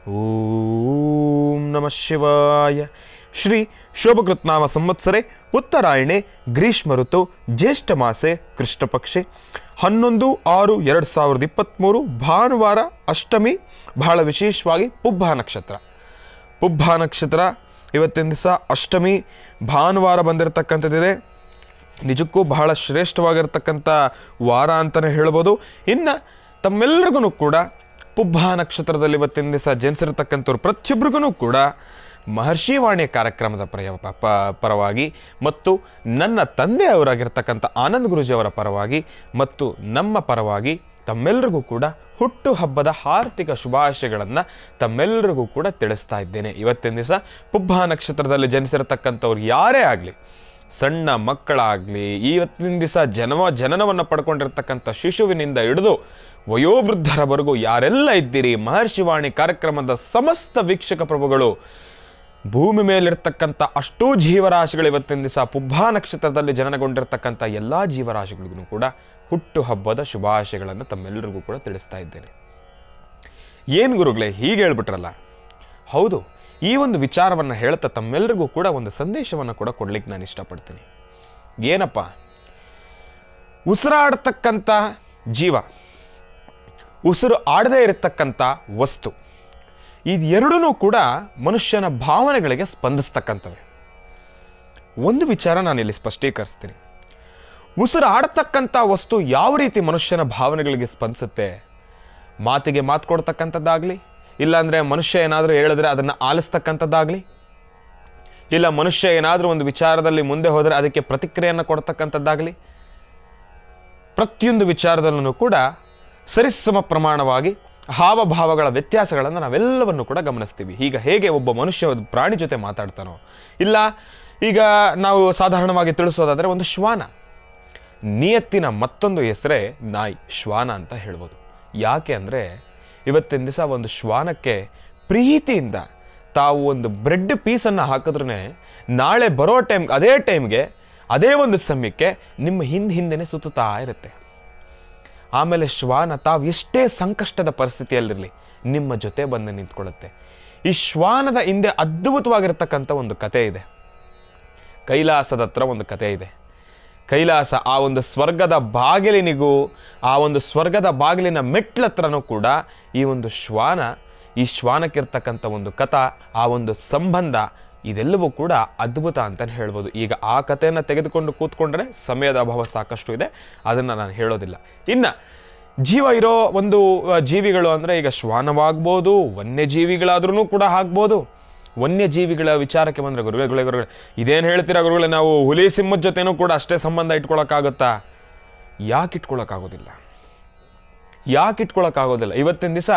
ಓಂ ನಮಃ ಶಿವಾಯ ಶ್ರೀ ಶೋಭಕೃತ್ನಾಮ ಸಂವತ್ಸರೆ ಉತ್ತರಾಯಣೆ ಗ್ರೀಷ್ಮ ಋತು ಜ್ಯೇಷ್ಠ ಮಾಸೆ ಕೃಷ್ಣ ಪಕ್ಷೆ ಹನ್ನೊಂದು ಆರು ಎರಡು ಸಾವಿರದ ಇಪ್ಪತ್ತ್ಮೂರು ಭಾನುವಾರ ಅಷ್ಟಮಿ ಬಹಳ ವಿಶೇಷವಾಗಿ ಪುಬ್ಬ ನಕ್ಷತ್ರ ಪುಬ್ಬ ನಕ್ಷತ್ರ ಇವತ್ತಿನ ದಿವಸ ಅಷ್ಟಮಿ ಭಾನುವಾರ ಬಂದಿರತಕ್ಕಂಥದ್ದಿದೆ ನಿಜಕ್ಕೂ ಬಹಳ ಶ್ರೇಷ್ಠವಾಗಿರ್ತಕ್ಕಂಥ ವಾರ ಅಂತಲೇ ಹೇಳ್ಬೋದು ಇನ್ನು ತಮ್ಮೆಲ್ಲರಿಗೂ ಕೂಡ ಪುಬ್ಬ ನಕ್ಷತ್ರದಲ್ಲಿ ಇವತ್ತಿನ ದಿವಸ ಜನಿಸಿರ್ತಕ್ಕಂಥವ್ರು ಪ್ರತಿಯೊಬ್ಬರಿಗೂ ಕೂಡ ಮಹರ್ಷಿವಾಣಿ ಕಾರ್ಯಕ್ರಮದ ಪ್ರಯ ಪ- ಪರವಾಗಿ ಮತ್ತು ನನ್ನ ತಂದೆಯವರಾಗಿರ್ತಕ್ಕಂಥ ಆನಂದ್ ಗುರುಜಿಯವರ ಪರವಾಗಿ ಮತ್ತು ನಮ್ಮ ಪರವಾಗಿ ತಮ್ಮೆಲ್ಲರಿಗೂ ಕೂಡ ಹುಟ್ಟು ಹಬ್ಬದ ಹಾರ್ದಿಕ ಶುಭಾಶಯಗಳನ್ನು ತಮ್ಮೆಲ್ಲರಿಗೂ ಕೂಡ ತಿಳಿಸ್ತಾ ಇದ್ದೇನೆ ಇವತ್ತಿನ ದಿವಸ ಪುಬ್ಬ ನಕ್ಷತ್ರದಲ್ಲಿ ಜನಿಸಿರತಕ್ಕಂಥವ್ರು ಯಾರೇ ಆಗಲಿ ಸಣ್ಣ ಮಕ್ಕಳಾಗಲಿ ಇವತ್ತಿನ ದಿವಸ ಜನವ ಜನನವನ್ನು ಪಡ್ಕೊಂಡಿರ್ತಕ್ಕಂಥ ಶಿಶುವಿನಿಂದ ಹಿಡಿದು ವಯೋವೃದ್ಧರವರೆಗೂ ಯಾರೆಲ್ಲ ಇದ್ದೀರಿ ಮಹರ್ಷಿವಾಣಿ ಕಾರ್ಯಕ್ರಮದ ಸಮಸ್ತ ವೀಕ್ಷಕ ಪ್ರಭುಗಳು ಭೂಮಿ ಮೇಲಿರ್ತಕ್ಕಂಥ ಅಷ್ಟೂ ಜೀವರಾಶಿಗಳು ಇವತ್ತಿನ ದಿವಸ ಪುಬ್ಬಾ ನಕ್ಷತ್ರದಲ್ಲಿ ಜನನಗೊಂಡಿರ್ತಕ್ಕಂಥ ಎಲ್ಲ ಜೀವರಾಶಿಗಳಿಗೂ ಕೂಡ ಹುಟ್ಟು ಹಬ್ಬದ ಶುಭಾಶಯಗಳನ್ನು ತಮ್ಮೆಲ್ಲರಿಗೂ ಕೂಡ ತಿಳಿಸ್ತಾ ಇದ್ದೇನೆ ಏನು ಗುರುಗಳೇ ಹೀಗೆ ಹೇಳ್ಬಿಟ್ರಲ್ಲ ಹೌದು ಈ ಒಂದು ವಿಚಾರವನ್ನು ಹೇಳ್ತಾ ತಮ್ಮೆಲ್ಲರಿಗೂ ಕೂಡ ಒಂದು ಸಂದೇಶವನ್ನು ಕೂಡ ಕೊಡ್ಲಿಕ್ಕೆ ನಾನು ಇಷ್ಟಪಡ್ತೀನಿ ಏನಪ್ಪ ಉಸಿರಾಡ್ತಕ್ಕಂಥ ಜೀವ ಉಸಿರು ಆಡದೇ ಇರತಕ್ಕಂಥ ವಸ್ತು ಇದೆರಡೂ ಕೂಡ ಮನುಷ್ಯನ ಭಾವನೆಗಳಿಗೆ ಸ್ಪಂದಿಸ್ತಕ್ಕಂಥವೆ ಒಂದು ವಿಚಾರ ನಾನು ಇಲ್ಲಿ ಸ್ಪಷ್ಟೀಕರಿಸ್ತೀನಿ ಉಸಿರು ಆಡ್ತಕ್ಕಂಥ ವಸ್ತು ಯಾವ ರೀತಿ ಮನುಷ್ಯನ ಭಾವನೆಗಳಿಗೆ ಸ್ಪಂದಿಸುತ್ತೆ ಮಾತಿಗೆ ಮಾತು ಕೊಡ್ತಕ್ಕಂಥದ್ದಾಗಲಿ ಇಲ್ಲಾಂದರೆ ಮನುಷ್ಯ ಏನಾದರೂ ಹೇಳಿದ್ರೆ ಅದನ್ನು ಆಲಿಸ್ತಕ್ಕಂಥದ್ದಾಗಲಿ ಇಲ್ಲ ಮನುಷ್ಯ ಏನಾದರೂ ಒಂದು ವಿಚಾರದಲ್ಲಿ ಮುಂದೆ ಹೋದರೆ ಅದಕ್ಕೆ ಪ್ರತಿಕ್ರಿಯೆಯನ್ನು ಕೊಡ್ತಕ್ಕಂಥದ್ದಾಗಲಿ ಪ್ರತಿಯೊಂದು ವಿಚಾರದಲ್ಲೂ ಕೂಡ ಸರಿಸಮ ಪ್ರಮಾಣವಾಗಿ ಹಾವಭಾವಗಳ ವ್ಯತ್ಯಾಸಗಳನ್ನು ನಾವೆಲ್ಲವನ್ನು ಕೂಡ ಗಮನಿಸ್ತೀವಿ ಈಗ ಹೇಗೆ ಒಬ್ಬ ಮನುಷ್ಯ ಒಂದು ಪ್ರಾಣಿ ಜೊತೆ ಮಾತಾಡ್ತಾನೋ ಇಲ್ಲ ಈಗ ನಾವು ಸಾಧಾರಣವಾಗಿ ತಿಳಿಸೋದಾದರೆ ಒಂದು ಶ್ವಾನ ನಿಯತ್ತಿನ ಮತ್ತೊಂದು ಹೆಸರೇ ನಾಯಿ ಶ್ವಾನ ಅಂತ ಹೇಳ್ಬೋದು ಯಾಕೆ ಅಂದರೆ ಇವತ್ತಿನ ದಿವಸ ಒಂದು ಶ್ವಾನಕ್ಕೆ ಪ್ರೀತಿಯಿಂದ ತಾವು ಒಂದು ಬ್ರೆಡ್ ಪೀಸನ್ನು ಹಾಕಿದ್ರೇ ನಾಳೆ ಬರೋ ಟೈಮ್ ಅದೇ ಟೈಮ್ಗೆ ಅದೇ ಒಂದು ಸಮಯಕ್ಕೆ ನಿಮ್ಮ ಹಿಂದೆ ಹಿಂದೆನೇ ಸುತ್ತುತ್ತಾ ಇರುತ್ತೆ ಆಮೇಲೆ ಶ್ವಾನ ತಾವು ಎಷ್ಟೇ ಸಂಕಷ್ಟದ ಪರಿಸ್ಥಿತಿಯಲ್ಲಿರಲಿ ನಿಮ್ಮ ಜೊತೆ ಬಂದು ನಿಂತ್ಕೊಳ್ಳುತ್ತೆ ಈ ಶ್ವಾನದ ಹಿಂದೆ ಅದ್ಭುತವಾಗಿರ್ತಕ್ಕಂಥ ಒಂದು ಕತೆ ಇದೆ ಕೈಲಾಸದ ಹತ್ರ ಒಂದು ಕತೆ ಇದೆ ಕೈಲಾಸ ಆ ಒಂದು ಸ್ವರ್ಗದ ಬಾಗಿಲಿನಿಗೂ ಆ ಒಂದು ಸ್ವರ್ಗದ ಬಾಗಿಲಿನ ಮೆಟ್ಲತ್ರನೂ ಕೂಡ ಈ ಒಂದು ಶ್ವಾನ ಈ ಶ್ವಾನಕ್ಕಿರ್ತಕ್ಕಂಥ ಒಂದು ಕಥ ಆ ಒಂದು ಸಂಬಂಧ ಇದೆಲ್ಲವೂ ಕೂಡ ಅದ್ಭುತ ಅಂತಲೇ ಹೇಳ್ಬೋದು ಈಗ ಆ ಕಥೆಯನ್ನು ತೆಗೆದುಕೊಂಡು ಕೂತ್ಕೊಂಡ್ರೆ ಸಮಯದ ಅಭಾವ ಸಾಕಷ್ಟು ಇದೆ ಅದನ್ನು ನಾನು ಹೇಳೋದಿಲ್ಲ ಇನ್ನು ಜೀವ ಇರೋ ಒಂದು ಆ, ಜೀವಿಗಳು ಅಂದರೆ ಈಗ ಶ್ವಾನವಾಗ್ಬೋದು ವನ್ಯಜೀವಿಗಳಾದ್ರೂ ಕೂಡ ಆಗ್ಬೋದು ವನ್ಯಜೀವಿಗಳ ವಿಚಾರಕ್ಕೆ ಬಂದರೆ ಗುರುಗಳೇ ಗುರುಗಳೇ ಗುರುಗಳೇ ಇದೇನು ಹೇಳ್ತೀರಾ ಗುರುಗಳೇ ನಾವು ಹುಲಿ ಸಿಂಹದ ಜೊತೆನೂ ಕೂಡ ಅಷ್ಟೇ ಸಂಬಂಧ ಇಟ್ಕೊಳಕ್ಕಾಗುತ್ತಾ ಯಾಕೆ ಇಟ್ಕೊಳಕ್ಕಾಗೋದಿಲ್ಲ ಯಾಕೆ ಇಟ್ಕೊಳಕ್ಕಾಗೋದಿಲ್ಲ ಇವತ್ತಿನ ದಿವಸ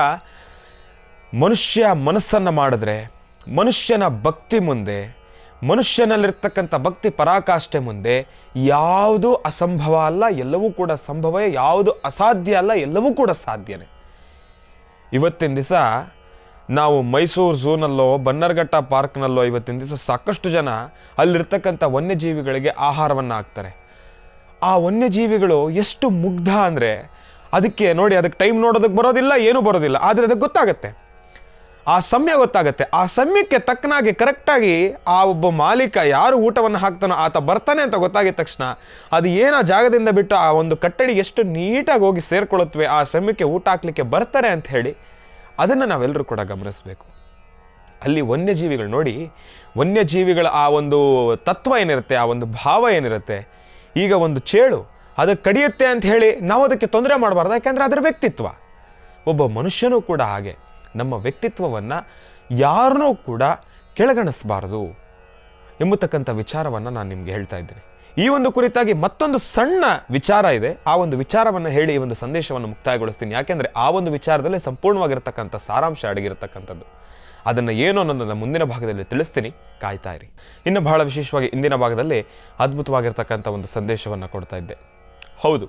ಮನುಷ್ಯ ಮನಸ್ಸನ್ನು ಮಾಡಿದ್ರೆ ಮನುಷ್ಯನ ಭಕ್ತಿ ಮುಂದೆ ಮನುಷ್ಯನಲ್ಲಿರ್ತಕ್ಕಂಥ ಭಕ್ತಿ ಪರಾಕಾಷ್ಠೆ ಮುಂದೆ ಯಾವುದು ಅಸಂಭವ ಅಲ್ಲ ಎಲ್ಲವೂ ಕೂಡ ಸಂಭವ ಯಾವುದು ಅಸಾಧ್ಯ ಅಲ್ಲ ಎಲ್ಲವೂ ಕೂಡ ಸಾಧ್ಯನೇ ಇವತ್ತಿನ ದಿವಸ ನಾವು ಮೈಸೂರು ಝೂನಲ್ಲೋ ಬನ್ನರ್ಘಟ್ಟ ಪಾರ್ಕ್ನಲ್ಲೋ ಇವತ್ತಿನ ದಿವಸ ಸಾಕಷ್ಟು ಜನ ಅಲ್ಲಿರ್ತಕ್ಕಂಥ ವನ್ಯಜೀವಿಗಳಿಗೆ ಆಹಾರವನ್ನು ಹಾಕ್ತಾರೆ ಆ ವನ್ಯಜೀವಿಗಳು ಎಷ್ಟು ಮುಗ್ಧ ಅಂದರೆ ಅದಕ್ಕೆ ನೋಡಿ ಅದಕ್ಕೆ ಟೈಮ್ ನೋಡೋದಕ್ಕೆ ಬರೋದಿಲ್ಲ ಏನೂ ಬರೋದಿಲ್ಲ ಆದರೆ ಅದಕ್ಕೆ ಗೊತ್ತಾಗತ್ತೆ ಆ ಸಮಯ ಗೊತ್ತಾಗತ್ತೆ ಆ ಸಮಯಕ್ಕೆ ತಕ್ಕನಾಗಿ ಕರೆಕ್ಟಾಗಿ ಆ ಒಬ್ಬ ಮಾಲೀಕ ಯಾರು ಊಟವನ್ನು ಹಾಕ್ತಾನೋ ಆತ ಬರ್ತಾನೆ ಅಂತ ಗೊತ್ತಾಗಿದ ತಕ್ಷಣ ಅದು ಏನು ಆ ಜಾಗದಿಂದ ಬಿಟ್ಟು ಆ ಒಂದು ಕಟ್ಟಡಿ ಎಷ್ಟು ನೀಟಾಗಿ ಹೋಗಿ ಸೇರ್ಕೊಳ್ಳುತ್ತವೆ ಆ ಸಮಯಕ್ಕೆ ಊಟ ಹಾಕ್ಲಿಕ್ಕೆ ಬರ್ತಾರೆ ಅಂತ ಹೇಳಿ ಅದನ್ನು ನಾವೆಲ್ಲರೂ ಕೂಡ ಗಮನಿಸಬೇಕು ಅಲ್ಲಿ ವನ್ಯಜೀವಿಗಳು ನೋಡಿ ವನ್ಯಜೀವಿಗಳ ಆ ಒಂದು ತತ್ವ ಏನಿರುತ್ತೆ ಆ ಒಂದು ಭಾವ ಏನಿರುತ್ತೆ ಈಗ ಒಂದು ಚೇಳು ಅದಕ್ಕೆ ಕಡಿಯುತ್ತೆ ಅಂತ ಹೇಳಿ ನಾವು ಅದಕ್ಕೆ ತೊಂದರೆ ಮಾಡಬಾರ್ದು ಯಾಕೆಂದರೆ ಅದರ ವ್ಯಕ್ತಿತ್ವ ಒಬ್ಬ ಮನುಷ್ಯನೂ ಕೂಡ ಹಾಗೆ ನಮ್ಮ ವ್ಯಕ್ತಿತ್ವವನ್ನು ಯಾರನ್ನೂ ಕೂಡ ಕೆಳಗಣಿಸಬಾರದು ಎಂಬತಕ್ಕಂಥ ವಿಚಾರವನ್ನು ನಾನು ನಿಮಗೆ ಹೇಳ್ತಾ ಇದ್ದೀನಿ ಈ ಒಂದು ಕುರಿತಾಗಿ ಮತ್ತೊಂದು ಸಣ್ಣ ವಿಚಾರ ಇದೆ ಆ ಒಂದು ವಿಚಾರವನ್ನು ಹೇಳಿ ಈ ಒಂದು ಸಂದೇಶವನ್ನು ಮುಕ್ತಾಯಗೊಳಿಸ್ತೀನಿ ಯಾಕೆಂದರೆ ಆ ಒಂದು ವಿಚಾರದಲ್ಲಿ ಸಂಪೂರ್ಣವಾಗಿರ್ತಕ್ಕಂಥ ಸಾರಾಂಶ ಅಡಗಿರತಕ್ಕಂಥದ್ದು ಅದನ್ನು ಏನು ಅನ್ನೋದನ್ನು ಮುಂದಿನ ಭಾಗದಲ್ಲಿ ತಿಳಿಸ್ತೀನಿ ಕಾಯ್ತಾ ಇರಿ ಇನ್ನು ಬಹಳ ವಿಶೇಷವಾಗಿ ಇಂದಿನ ಭಾಗದಲ್ಲಿ ಅದ್ಭುತವಾಗಿರ್ತಕ್ಕಂಥ ಒಂದು ಸಂದೇಶವನ್ನು ಕೊಡ್ತಾ ಇದ್ದೆ ಹೌದು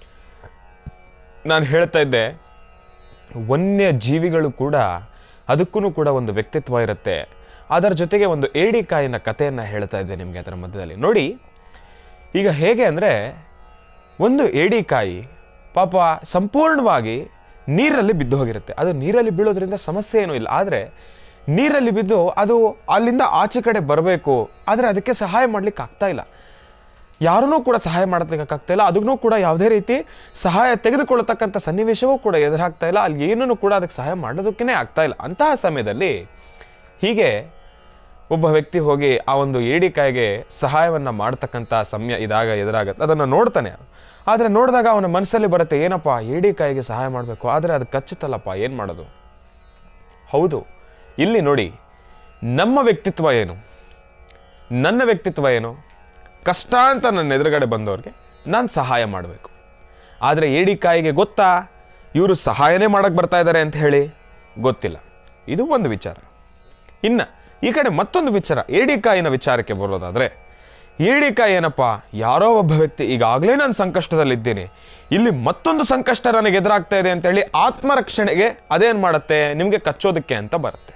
ನಾನು ಹೇಳ್ತಾ ಇದ್ದೆ ವನ್ಯ ಜೀವಿಗಳು ಕೂಡ ಅದಕ್ಕೂ ಕೂಡ ಒಂದು ವ್ಯಕ್ತಿತ್ವ ಇರುತ್ತೆ ಅದರ ಜೊತೆಗೆ ಒಂದು ಏಡಿಕಾಯಿನ ಕಥೆಯನ್ನು ಹೇಳ್ತಾ ಇದ್ದೆ ನಿಮಗೆ ಅದರ ಮಧ್ಯದಲ್ಲಿ ನೋಡಿ ಈಗ ಹೇಗೆ ಅಂದರೆ ಒಂದು ಏಡಿಕಾಯಿ ಪಾಪ ಸಂಪೂರ್ಣವಾಗಿ ನೀರಲ್ಲಿ ಬಿದ್ದು ಹೋಗಿರುತ್ತೆ ಅದು ನೀರಲ್ಲಿ ಬೀಳೋದ್ರಿಂದ ಸಮಸ್ಯೆ ಏನೂ ಇಲ್ಲ ಆದರೆ ನೀರಲ್ಲಿ ಬಿದ್ದು ಅದು ಅಲ್ಲಿಂದ ಆಚೆ ಕಡೆ ಬರಬೇಕು ಆದರೆ ಅದಕ್ಕೆ ಸಹಾಯ ಮಾಡ್ಲಿಕ್ಕೆ ಆಗ್ತಾ ಇಲ್ಲ ಯಾರನ್ನೂ ಕೂಡ ಸಹಾಯ ಮಾಡೋದಕ್ಕಾಗ್ತಾ ಇಲ್ಲ ಅದಕ್ಕೂ ಕೂಡ ಯಾವುದೇ ರೀತಿ ಸಹಾಯ ತೆಗೆದುಕೊಳ್ಳತಕ್ಕಂಥ ಸನ್ನಿವೇಶವೂ ಕೂಡ ಎದುರಾಗ್ತಾ ಇಲ್ಲ ಅಲ್ಲಿ ಏನೂ ಕೂಡ ಅದಕ್ಕೆ ಸಹಾಯ ಮಾಡೋದಕ್ಕೇ ಆಗ್ತಾ ಇಲ್ಲ ಅಂತಹ ಸಮಯದಲ್ಲಿ ಹೀಗೆ ಒಬ್ಬ ವ್ಯಕ್ತಿ ಹೋಗಿ ಆ ಒಂದು ಏಡಿಕಾಯಿಗೆ ಸಹಾಯವನ್ನು ಮಾಡ್ತಕ್ಕಂಥ ಸಮಯ ಇದಾಗ ಎದುರಾಗತ್ತೆ ಅದನ್ನು ನೋಡ್ತಾನೆ ಆದರೆ ನೋಡಿದಾಗ ಅವನ ಮನಸ್ಸಲ್ಲಿ ಬರುತ್ತೆ ಏನಪ್ಪ ಏಡಿಕಾಯಿಗೆ ಸಹಾಯ ಮಾಡಬೇಕು ಆದರೆ ಅದು ಕಚ್ಚುತ್ತಲ್ಲಪ್ಪ ಏನು ಮಾಡೋದು ಹೌದು ಇಲ್ಲಿ ನೋಡಿ ನಮ್ಮ ವ್ಯಕ್ತಿತ್ವ ಏನು ನನ್ನ ವ್ಯಕ್ತಿತ್ವ ಏನು ಕಷ್ಟ ಅಂತ ನನ್ನ ಎದುರುಗಡೆ ಬಂದವ್ರಿಗೆ ನಾನು ಸಹಾಯ ಮಾಡಬೇಕು ಆದರೆ ಏಡಿಕಾಯಿಗೆ ಗೊತ್ತಾ ಇವರು ಸಹಾಯನೇ ಮಾಡಕ್ಕೆ ಬರ್ತಾ ಇದ್ದಾರೆ ಅಂತ ಹೇಳಿ ಗೊತ್ತಿಲ್ಲ ಇದು ಒಂದು ವಿಚಾರ ಇನ್ನು ಈ ಕಡೆ ಮತ್ತೊಂದು ವಿಚಾರ ಏಡಿಕಾಯಿನ ವಿಚಾರಕ್ಕೆ ಬರೋದಾದರೆ ಏಡಿಕಾಯಿ ಏನಪ್ಪ ಯಾರೋ ಒಬ್ಬ ವ್ಯಕ್ತಿ ಈಗಾಗಲೇ ನಾನು ಸಂಕಷ್ಟದಲ್ಲಿದ್ದೀನಿ ಇಲ್ಲಿ ಮತ್ತೊಂದು ಸಂಕಷ್ಟ ನನಗೆ ಎದುರಾಗ್ತಾ ಇದೆ ಅಂತೇಳಿ ಆತ್ಮರಕ್ಷಣೆಗೆ ಅದೇನು ಮಾಡುತ್ತೆ ನಿಮಗೆ ಕಚ್ಚೋದಕ್ಕೆ ಅಂತ ಬರುತ್ತೆ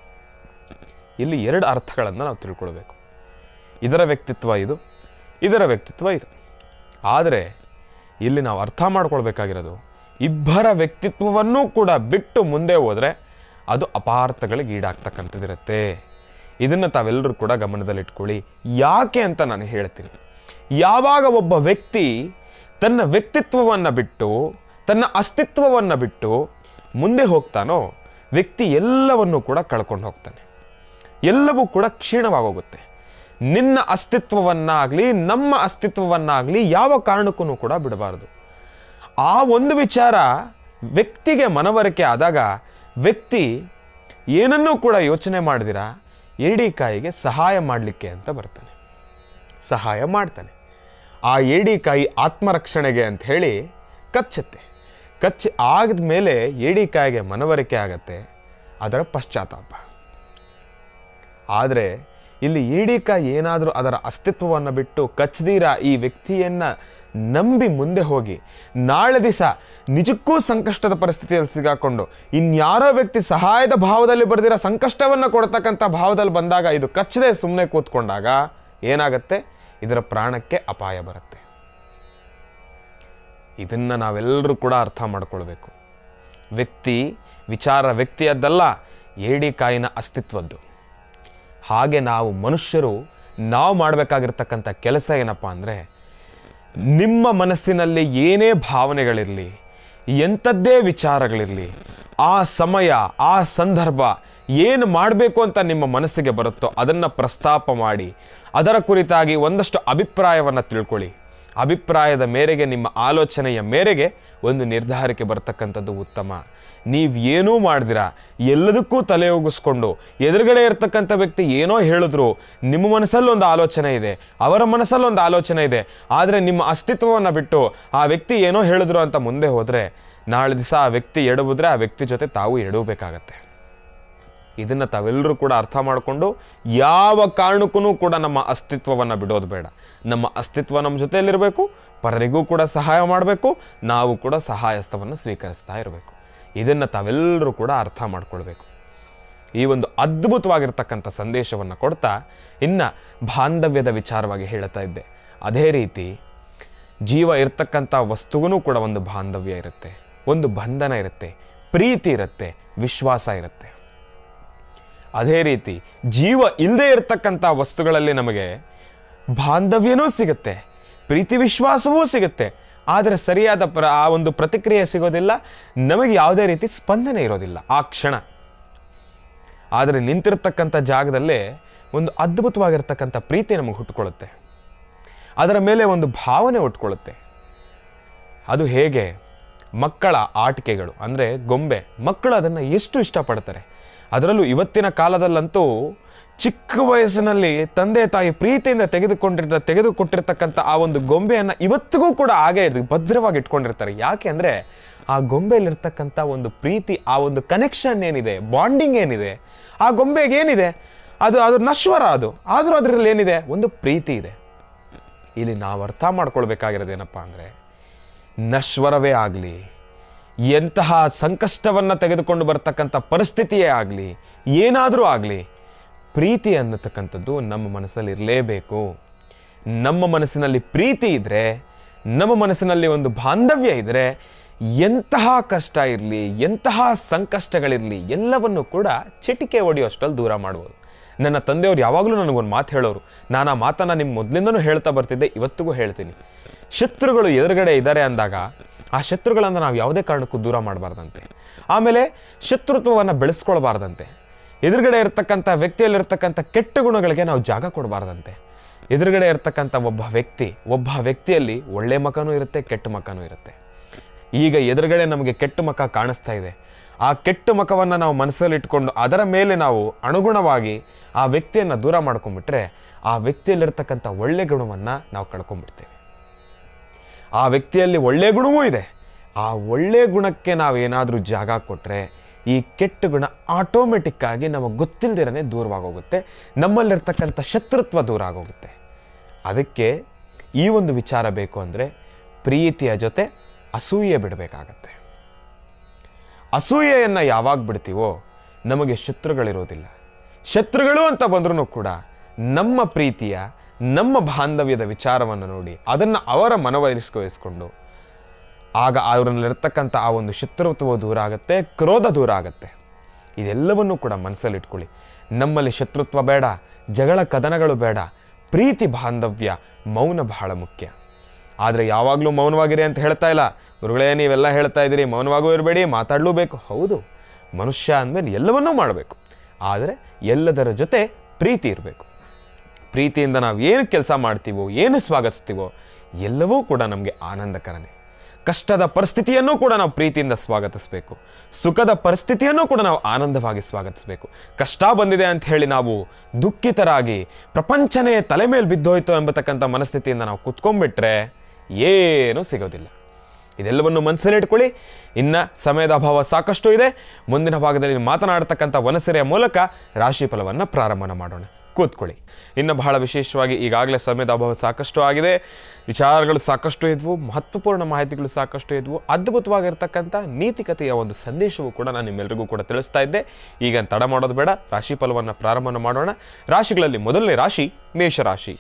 ಇಲ್ಲಿ ಎರಡು ಅರ್ಥಗಳನ್ನು ನಾವು ತಿಳ್ಕೊಳ್ಬೇಕು ಇದರ ವ್ಯಕ್ತಿತ್ವ ಇದು ಇದರ ವ್ಯಕ್ತಿತ್ವ ಇದು ಆದರೆ ಇಲ್ಲಿ ನಾವು ಅರ್ಥ ಮಾಡ್ಕೊಳ್ಬೇಕಾಗಿರೋದು ಇಬ್ಬರ ವ್ಯಕ್ತಿತ್ವವನ್ನೂ ಕೂಡ ಬಿಟ್ಟು ಮುಂದೆ ಹೋದರೆ ಅದು ಅಪಾರ್ಥಗಳಿಗೆ ಈಡಾಗ್ತಕ್ಕಂಥದ್ದಿರುತ್ತೆ ಇದನ್ನು ತಾವೆಲ್ಲರೂ ಕೂಡ ಗಮನದಲ್ಲಿಟ್ಕೊಳ್ಳಿ ಯಾಕೆ ಅಂತ ನಾನು ಹೇಳ್ತೀನಿ ಯಾವಾಗ ಒಬ್ಬ ವ್ಯಕ್ತಿ ತನ್ನ ವ್ಯಕ್ತಿತ್ವವನ್ನು ಬಿಟ್ಟು ತನ್ನ ಅಸ್ತಿತ್ವವನ್ನು ಬಿಟ್ಟು ಮುಂದೆ ಹೋಗ್ತಾನೋ ವ್ಯಕ್ತಿ ಎಲ್ಲವನ್ನೂ ಕೂಡ ಕಳ್ಕೊಂಡು ಹೋಗ್ತಾನೆ ಎಲ್ಲವೂ ಕೂಡ ಕ್ಷೀಣವಾಗೋಗುತ್ತೆ ನಿನ್ನ ಅಸ್ತಿತ್ವವನ್ನಾಗಲಿ ನಮ್ಮ ಅಸ್ತಿತ್ವವನ್ನಾಗಲಿ ಯಾವ ಕಾರಣಕ್ಕೂ ಕೂಡ ಬಿಡಬಾರದು ಆ ಒಂದು ವಿಚಾರ ವ್ಯಕ್ತಿಗೆ ಮನವರಿಕೆ ಆದಾಗ ವ್ಯಕ್ತಿ ಏನನ್ನೂ ಕೂಡ ಯೋಚನೆ ಮಾಡಿದಿರ ಏಡಿಕಾಯಿಗೆ ಸಹಾಯ ಮಾಡಲಿಕ್ಕೆ ಅಂತ ಬರ್ತಾನೆ ಸಹಾಯ ಮಾಡ್ತಾನೆ ಆ ಏಡಿಕಾಯಿ ಆತ್ಮರಕ್ಷಣೆಗೆ ಅಂತ ಹೇಳಿ ಕಚ್ಚುತ್ತೆ ಕಚ್ಚಿ ಆದ್ಮೇಲೆ ಏಡಿಕಾಯಿಗೆ ಮನವರಿಕೆ ಆಗತ್ತೆ ಅದರ ಪಶ್ಚಾತ್ತಾಪ ಆದರೆ ಇಲ್ಲಿ ಏಡಿಕಾಯಿ ಏನಾದರೂ ಅದರ ಅಸ್ತಿತ್ವವನ್ನು ಬಿಟ್ಟು ಕಚ್ಚದೀರ ಈ ವ್ಯಕ್ತಿಯನ್ನು ನಂಬಿ ಮುಂದೆ ಹೋಗಿ ನಾಳೆ ದಿವಸ ನಿಜಕ್ಕೂ ಸಂಕಷ್ಟದ ಪರಿಸ್ಥಿತಿಯಲ್ಲಿ ಸಿಗಾಕೊಂಡು ಇನ್ಯಾರೋ ವ್ಯಕ್ತಿ ಸಹಾಯದ ಭಾವದಲ್ಲಿ ಬರೆದಿರೋ ಸಂಕಷ್ಟವನ್ನು ಕೊಡ್ತಕ್ಕಂಥ ಭಾವದಲ್ಲಿ ಬಂದಾಗ ಇದು ಕಚ್ಚದೆ ಸುಮ್ಮನೆ ಕೂತ್ಕೊಂಡಾಗ ಏನಾಗತ್ತೆ ಇದರ ಪ್ರಾಣಕ್ಕೆ ಅಪಾಯ ಬರುತ್ತೆ ಇದನ್ನು ನಾವೆಲ್ಲರೂ ಕೂಡ ಅರ್ಥ ಮಾಡ್ಕೊಳ್ಬೇಕು ವ್ಯಕ್ತಿ ವಿಚಾರ ವ್ಯಕ್ತಿಯದ್ದಲ್ಲ ಏಡಿಕಾಯಿನ ಅಸ್ತಿತ್ವದ್ದು ಹಾಗೆ ನಾವು ಮನುಷ್ಯರು ನಾವು ಮಾಡಬೇಕಾಗಿರ್ತಕ್ಕಂಥ ಕೆಲಸ ಏನಪ್ಪ ಅಂದರೆ ನಿಮ್ಮ ಮನಸ್ಸಿನಲ್ಲಿ ಏನೇ ಭಾವನೆಗಳಿರಲಿ ಎಂಥದ್ದೇ ವಿಚಾರಗಳಿರಲಿ ಆ ಸಮಯ ಆ ಸಂದರ್ಭ ಏನು ಮಾಡಬೇಕು ಅಂತ ನಿಮ್ಮ ಮನಸ್ಸಿಗೆ ಬರುತ್ತೋ ಅದನ್ನು ಪ್ರಸ್ತಾಪ ಮಾಡಿ ಅದರ ಕುರಿತಾಗಿ ಒಂದಷ್ಟು ಅಭಿಪ್ರಾಯವನ್ನು ತಿಳ್ಕೊಳ್ಳಿ ಅಭಿಪ್ರಾಯದ ಮೇರೆಗೆ ನಿಮ್ಮ ಆಲೋಚನೆಯ ಮೇರೆಗೆ ಒಂದು ನಿರ್ಧಾರಕ್ಕೆ ಬರ್ತಕ್ಕಂಥದ್ದು ಉತ್ತಮ ನೀವು ಏನೂ ಮಾಡಿದಿರ ಎಲ್ಲದಕ್ಕೂ ತಲೆ ಹೋಗಿಸ್ಕೊಂಡು ಎದುರುಗಡೆ ಇರ್ತಕ್ಕಂಥ ವ್ಯಕ್ತಿ ಏನೋ ಹೇಳಿದ್ರು ನಿಮ್ಮ ಮನಸ್ಸಲ್ಲಿ ಒಂದು ಆಲೋಚನೆ ಇದೆ ಅವರ ಮನಸ್ಸಲ್ಲಿ ಒಂದು ಆಲೋಚನೆ ಇದೆ ಆದರೆ ನಿಮ್ಮ ಅಸ್ತಿತ್ವವನ್ನು ಬಿಟ್ಟು ಆ ವ್ಯಕ್ತಿ ಏನೋ ಹೇಳಿದ್ರು ಅಂತ ಮುಂದೆ ಹೋದರೆ ನಾಳೆ ದಿವಸ ಆ ವ್ಯಕ್ತಿ ಎಡವಿದ್ರೆ ಆ ವ್ಯಕ್ತಿ ಜೊತೆ ತಾವು ಎಡವಬೇಕಾಗತ್ತೆ ಇದನ್ನು ತಾವೆಲ್ಲರೂ ಕೂಡ ಅರ್ಥ ಮಾಡಿಕೊಂಡು ಯಾವ ಕಾರಣಕ್ಕೂ ಕೂಡ ನಮ್ಮ ಅಸ್ತಿತ್ವವನ್ನು ಬಿಡೋದು ಬೇಡ ನಮ್ಮ ಅಸ್ತಿತ್ವ ನಮ್ಮ ಜೊತೆಯಲ್ಲಿರಬೇಕು ಪರರಿಗೂ ಕೂಡ ಸಹಾಯ ಮಾಡಬೇಕು ನಾವು ಕೂಡ ಸಹಾಯಸ್ಥವನ್ನು ಸ್ವೀಕರಿಸ್ತಾ ಇರಬೇಕು ಇದನ್ನು ತಾವೆಲ್ಲರೂ ಕೂಡ ಅರ್ಥ ಮಾಡ್ಕೊಳ್ಬೇಕು ಈ ಒಂದು ಅದ್ಭುತವಾಗಿರ್ತಕ್ಕಂಥ ಸಂದೇಶವನ್ನು ಕೊಡ್ತಾ ಇನ್ನು ಬಾಂಧವ್ಯದ ವಿಚಾರವಾಗಿ ಹೇಳ್ತಾ ಇದ್ದೆ ಅದೇ ರೀತಿ ಜೀವ ಇರ್ತಕ್ಕಂಥ ವಸ್ತುಗೂ ಕೂಡ ಒಂದು ಬಾಂಧವ್ಯ ಇರುತ್ತೆ ಒಂದು ಬಂಧನ ಇರುತ್ತೆ ಪ್ರೀತಿ ಇರುತ್ತೆ ವಿಶ್ವಾಸ ಇರುತ್ತೆ ಅದೇ ರೀತಿ ಜೀವ ಇಲ್ಲದೆ ಇರತಕ್ಕಂಥ ವಸ್ತುಗಳಲ್ಲಿ ನಮಗೆ ಬಾಂಧವ್ಯನೂ ಸಿಗುತ್ತೆ ಪ್ರೀತಿ ವಿಶ್ವಾಸವೂ ಸಿಗುತ್ತೆ ಆದರೆ ಸರಿಯಾದ ಪ್ರ ಆ ಒಂದು ಪ್ರತಿಕ್ರಿಯೆ ಸಿಗೋದಿಲ್ಲ ನಮಗೆ ಯಾವುದೇ ರೀತಿ ಸ್ಪಂದನೆ ಇರೋದಿಲ್ಲ ಆ ಕ್ಷಣ ಆದರೆ ನಿಂತಿರ್ತಕ್ಕಂಥ ಜಾಗದಲ್ಲೇ ಒಂದು ಅದ್ಭುತವಾಗಿರ್ತಕ್ಕಂಥ ಪ್ರೀತಿ ನಮಗೆ ಹುಟ್ಟುಕೊಳ್ಳುತ್ತೆ ಅದರ ಮೇಲೆ ಒಂದು ಭಾವನೆ ಹುಟ್ಕೊಳ್ಳುತ್ತೆ ಅದು ಹೇಗೆ ಮಕ್ಕಳ ಆಟಿಕೆಗಳು ಅಂದರೆ ಗೊಂಬೆ ಮಕ್ಕಳು ಅದನ್ನು ಎಷ್ಟು ಇಷ್ಟಪಡ್ತಾರೆ ಅದರಲ್ಲೂ ಇವತ್ತಿನ ಕಾಲದಲ್ಲಂತೂ ಚಿಕ್ಕ ವಯಸ್ಸಿನಲ್ಲಿ ತಂದೆ ತಾಯಿ ಪ್ರೀತಿಯಿಂದ ತೆಗೆದುಕೊಂಡಿರ್ತ ತೆಗೆದುಕೊಟ್ಟಿರ್ತಕ್ಕಂಥ ಆ ಒಂದು ಗೊಂಬೆಯನ್ನು ಇವತ್ತಿಗೂ ಕೂಡ ಹಾಗೆ ಇರ್ತೀವಿ ಭದ್ರವಾಗಿ ಇಟ್ಕೊಂಡಿರ್ತಾರೆ ಯಾಕೆ ಅಂದರೆ ಆ ಗೊಂಬೆಯಲ್ಲಿರ್ತಕ್ಕಂಥ ಒಂದು ಪ್ರೀತಿ ಆ ಒಂದು ಕನೆಕ್ಷನ್ ಏನಿದೆ ಬಾಂಡಿಂಗ್ ಏನಿದೆ ಆ ಗೊಂಬೆಗೆ ಏನಿದೆ ಅದು ಅದು ನಶ್ವರ ಅದು ಆದರೂ ಅದರಲ್ಲಿ ಏನಿದೆ ಒಂದು ಪ್ರೀತಿ ಇದೆ ಇಲ್ಲಿ ನಾವು ಅರ್ಥ ಮಾಡ್ಕೊಳ್ಬೇಕಾಗಿರೋದೇನಪ್ಪ ಅಂದರೆ ನಶ್ವರವೇ ಆಗಲಿ ಎಂತಹ ಸಂಕಷ್ಟವನ್ನು ತೆಗೆದುಕೊಂಡು ಬರ್ತಕ್ಕಂಥ ಪರಿಸ್ಥಿತಿಯೇ ಆಗಲಿ ಏನಾದರೂ ಆಗಲಿ ಪ್ರೀತಿ ಅನ್ನತಕ್ಕಂಥದ್ದು ನಮ್ಮ ಮನಸ್ಸಲ್ಲಿ ಇರಲೇಬೇಕು ನಮ್ಮ ಮನಸ್ಸಿನಲ್ಲಿ ಪ್ರೀತಿ ಇದ್ದರೆ ನಮ್ಮ ಮನಸ್ಸಿನಲ್ಲಿ ಒಂದು ಬಾಂಧವ್ಯ ಇದ್ದರೆ ಎಂತಹ ಕಷ್ಟ ಇರಲಿ ಎಂತಹ ಸಂಕಷ್ಟಗಳಿರಲಿ ಎಲ್ಲವನ್ನು ಕೂಡ ಚಿಟಿಕೆ ಹೊಡೆಯೋಷ್ಟರಲ್ಲಿ ದೂರ ಮಾಡ್ಬೋದು ನನ್ನ ತಂದೆಯವರು ಯಾವಾಗಲೂ ನನಗೊಂದು ಮಾತು ಹೇಳೋರು ನಾನು ಆ ಮಾತನ್ನು ನಿಮ್ಮ ಮೊದಲಿಂದನೂ ಹೇಳ್ತಾ ಬರ್ತಿದ್ದೆ ಇವತ್ತಿಗೂ ಹೇಳ್ತೀನಿ ಶತ್ರುಗಳು ಎದುರುಗಡೆ ಇದ್ದಾರೆ ಅಂದಾಗ ಆ ಶತ್ರುಗಳನ್ನು ನಾವು ಯಾವುದೇ ಕಾರಣಕ್ಕೂ ದೂರ ಮಾಡಬಾರ್ದಂತೆ ಆಮೇಲೆ ಶತ್ರುತ್ವವನ್ನು ಬೆಳೆಸ್ಕೊಳ್ಬಾರ್ದಂತೆ ಎದುರುಗಡೆ ಇರ್ತಕ್ಕಂಥ ವ್ಯಕ್ತಿಯಲ್ಲಿರ್ತಕ್ಕಂಥ ಕೆಟ್ಟ ಗುಣಗಳಿಗೆ ನಾವು ಜಾಗ ಕೊಡಬಾರ್ದಂತೆ ಎದುರುಗಡೆ ಇರ್ತಕ್ಕಂಥ ಒಬ್ಬ ವ್ಯಕ್ತಿ ಒಬ್ಬ ವ್ಯಕ್ತಿಯಲ್ಲಿ ಒಳ್ಳೆ ಮಕನೂ ಇರುತ್ತೆ ಕೆಟ್ಟ ಮಕನೂ ಇರುತ್ತೆ ಈಗ ಎದುರುಗಡೆ ನಮಗೆ ಕೆಟ್ಟ ಮಕ ಕಾಣಿಸ್ತಾ ಇದೆ ಆ ಕೆಟ್ಟ ಮಕವನ್ನು ನಾವು ಮನಸ್ಸಲ್ಲಿ ಇಟ್ಕೊಂಡು ಅದರ ಮೇಲೆ ನಾವು ಅನುಗುಣವಾಗಿ ಆ ವ್ಯಕ್ತಿಯನ್ನು ದೂರ ಮಾಡ್ಕೊಂಡ್ಬಿಟ್ರೆ ಆ ವ್ಯಕ್ತಿಯಲ್ಲಿರ್ತಕ್ಕಂಥ ಒಳ್ಳೆ ಗುಣವನ್ನು ನಾವು ಕಳ್ಕೊಂಡ್ಬಿಡ್ತೇವೆ ಆ ವ್ಯಕ್ತಿಯಲ್ಲಿ ಒಳ್ಳೆ ಗುಣವೂ ಇದೆ ಆ ಒಳ್ಳೆ ಗುಣಕ್ಕೆ ನಾವೇನಾದರೂ ಜಾಗ ಕೊಟ್ಟರೆ ಈ ಕೆಟ್ಟ ಗುಣ ಆಟೋಮೆಟಿಕ್ ಆಗಿ ನಮಗೆ ಗೊತ್ತಿಲ್ಲದಿರನೇ ದೂರವಾಗೋಗುತ್ತೆ ನಮ್ಮಲ್ಲಿರ್ತಕ್ಕಂಥ ಶತ್ರುತ್ವ ದೂರ ಆಗೋಗುತ್ತೆ ಅದಕ್ಕೆ ಈ ಒಂದು ವಿಚಾರ ಬೇಕು ಅಂದರೆ ಪ್ರೀತಿಯ ಜೊತೆ ಅಸೂಯೆ ಬಿಡಬೇಕಾಗತ್ತೆ ಅಸೂಯೆಯನ್ನು ಯಾವಾಗ ಬಿಡ್ತೀವೋ ನಮಗೆ ಶತ್ರುಗಳಿರೋದಿಲ್ಲ ಶತ್ರುಗಳು ಅಂತ ಬಂದ್ರೂ ಕೂಡ ನಮ್ಮ ಪ್ರೀತಿಯ ನಮ್ಮ ಬಾಂಧವ್ಯದ ವಿಚಾರವನ್ನು ನೋಡಿ ಅದನ್ನು ಅವರ ಮನವೊಲಿಸ್ಕೊಳಿಸ್ಕೊಂಡು ಆಗ ಅವರಲ್ಲಿರ್ತಕ್ಕಂಥ ಆ ಒಂದು ಶತ್ರುತ್ವ ದೂರ ಆಗುತ್ತೆ ಕ್ರೋಧ ದೂರ ಆಗುತ್ತೆ ಇದೆಲ್ಲವನ್ನೂ ಕೂಡ ಮನಸ್ಸಲ್ಲಿಟ್ಕೊಳ್ಳಿ ನಮ್ಮಲ್ಲಿ ಶತ್ರುತ್ವ ಬೇಡ ಜಗಳ ಕದನಗಳು ಬೇಡ ಪ್ರೀತಿ ಬಾಂಧವ್ಯ ಮೌನ ಬಹಳ ಮುಖ್ಯ ಆದರೆ ಯಾವಾಗಲೂ ಮೌನವಾಗಿರಿ ಅಂತ ಹೇಳ್ತಾ ಇಲ್ಲ ಗುರುಗಳೇ ನೀವೆಲ್ಲ ಹೇಳ್ತಾ ಇದ್ದೀರಿ ಮೌನವಾಗೂ ಇರಬೇಡಿ ಮಾತಾಡಲೂಬೇಕು ಹೌದು ಮನುಷ್ಯ ಅಂದಮೇಲೆ ಎಲ್ಲವನ್ನೂ ಮಾಡಬೇಕು ಆದರೆ ಎಲ್ಲದರ ಜೊತೆ ಪ್ರೀತಿ ಇರಬೇಕು ಪ್ರೀತಿಯಿಂದ ನಾವು ಏನು ಕೆಲಸ ಮಾಡ್ತೀವೋ ಏನು ಸ್ವಾಗತಿಸ್ತೀವೋ ಎಲ್ಲವೂ ಕೂಡ ನಮಗೆ ಆನಂದಕರನೇ ಕಷ್ಟದ ಪರಿಸ್ಥಿತಿಯನ್ನೂ ಕೂಡ ನಾವು ಪ್ರೀತಿಯಿಂದ ಸ್ವಾಗತಿಸಬೇಕು ಸುಖದ ಪರಿಸ್ಥಿತಿಯನ್ನೂ ಕೂಡ ನಾವು ಆನಂದವಾಗಿ ಸ್ವಾಗತಿಸಬೇಕು ಕಷ್ಟ ಬಂದಿದೆ ಅಂತ ಹೇಳಿ ನಾವು ದುಃಖಿತರಾಗಿ ಪ್ರಪಂಚನೇ ತಲೆ ಮೇಲೆ ಬಿದ್ದೋಯ್ತು ಎಂಬತಕ್ಕಂಥ ಮನಸ್ಥಿತಿಯಿಂದ ನಾವು ಕುತ್ಕೊಂಡ್ಬಿಟ್ರೆ ಏನೂ ಸಿಗೋದಿಲ್ಲ ಇದೆಲ್ಲವನ್ನು ಮನಸ್ಸಲ್ಲಿ ಇಟ್ಕೊಳ್ಳಿ ಇನ್ನು ಸಮಯದ ಅಭಾವ ಸಾಕಷ್ಟು ಇದೆ ಮುಂದಿನ ಭಾಗದಲ್ಲಿ ಮಾತನಾಡತಕ್ಕಂಥ ವನಸೆರೆಯ ಮೂಲಕ ರಾಶಿ ಫಲವನ್ನು ಪ್ರಾರಂಭನ ಮಾಡೋಣ ಕೂತ್ಕೊಳ್ಳಿ ಇನ್ನು ಬಹಳ ವಿಶೇಷವಾಗಿ ಈಗಾಗಲೇ ಸಮಯದ ಅಭಾವ ಸಾಕಷ್ಟು ಆಗಿದೆ ವಿಚಾರಗಳು ಸಾಕಷ್ಟು ಇದ್ವು ಮಹತ್ವಪೂರ್ಣ ಮಾಹಿತಿಗಳು ಸಾಕಷ್ಟು ಇದ್ವು ಅದ್ಭುತವಾಗಿರ್ತಕ್ಕಂಥ ನೀತಿಕತೆಯ ಒಂದು ಸಂದೇಶವು ಕೂಡ ನಾನು ನಿಮ್ಮೆಲ್ಲರಿಗೂ ಕೂಡ ತಿಳಿಸ್ತಾ ಇದ್ದೆ ಈಗ ತಡ ಮಾಡೋದು ಬೇಡ ರಾಶಿ ಫಲವನ್ನು ಪ್ರಾರಂಭ ಮಾಡೋಣ ರಾಶಿಗಳಲ್ಲಿ ಮೊದಲನೇ ರಾಶಿ ಮೇಷರಾಶಿ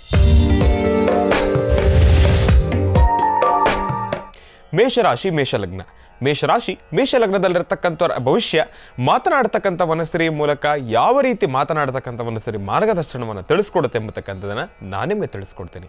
ಮೇಷರಾಶಿ ಮೇಷಲಗ್ನ ಮೇಷರಾಶಿ ಮೇಷಲಗ್ನದಲ್ಲಿರ್ತಕ್ಕಂಥವ್ರ ಭವಿಷ್ಯ ಮಾತನಾಡ್ತಕ್ಕಂಥ ವನಸರಿ ಮೂಲಕ ಯಾವ ರೀತಿ ಮಾತನಾಡ್ತಕ್ಕಂಥ ವನಸರಿ ಮಾರ್ಗದರ್ಶನವನ್ನು ತಿಳಿಸ್ಕೊಡುತ್ತೆ ಎಂಬತಕ್ಕಂಥದ್ದನ್ನು ನಾನು ನಿಮಗೆ ತಿಳಿಸ್ಕೊಡ್ತೀನಿ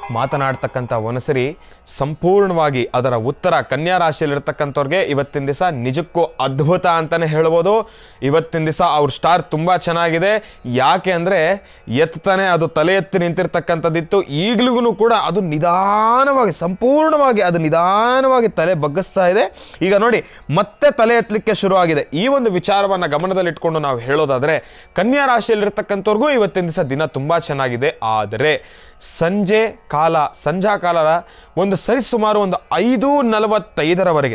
ಮಾತನಾಡ್ತಕ್ಕಂಥ ವನಸರಿ ಸಂಪೂರ್ಣವಾಗಿ ಅದರ ಉತ್ತರ ಕನ್ಯಾ ರಾಶಿಯಲ್ಲಿರ್ತಕ್ಕಂಥವ್ರಿಗೆ ಇವತ್ತಿನ ದಿವಸ ನಿಜಕ್ಕೂ ಅದ್ಭುತ ಅಂತಾನೆ ಹೇಳ್ಬೋದು ಇವತ್ತಿನ ದಿವಸ ಅವ್ರ ಸ್ಟಾರ್ ತುಂಬಾ ಚೆನ್ನಾಗಿದೆ ಯಾಕೆ ಅಂದ್ರೆ ಎತ್ತಾನೆ ಅದು ತಲೆ ಎತ್ತಿ ನಿಂತಿರ್ತಕ್ಕಂಥದ್ದಿತ್ತು ಈಗಲೂ ಕೂಡ ಅದು ನಿಧಾನವಾಗಿ ಸಂಪೂರ್ಣವಾಗಿ ಅದು ನಿಧಾನವಾಗಿ ತಲೆ ಬಗ್ಗಿಸ್ತಾ ಇದೆ ಈಗ ನೋಡಿ ಮತ್ತೆ ತಲೆ ಎತ್ತಲಿಕ್ಕೆ ಶುರುವಾಗಿದೆ ಈ ಒಂದು ವಿಚಾರವನ್ನ ಗಮನದಲ್ಲಿಟ್ಕೊಂಡು ನಾವು ಹೇಳೋದಾದ್ರೆ ಕನ್ಯಾ ರಾಶಿಯಲ್ಲಿರ್ತಕ್ಕಂಥವ್ರಿಗೂ ಇವತ್ತಿನ ದಿವಸ ದಿನ ತುಂಬಾ ಚೆನ್ನಾಗಿದೆ ಆದರೆ ಸಂಜೆ ಕಾಲ ಸಂಧ್ಯಾ ಕಾಲದ ಒಂದು ಸರಿಸುಮಾರು ಒಂದು ಐದು ನಲವತ್ತೈದರವರೆಗೆ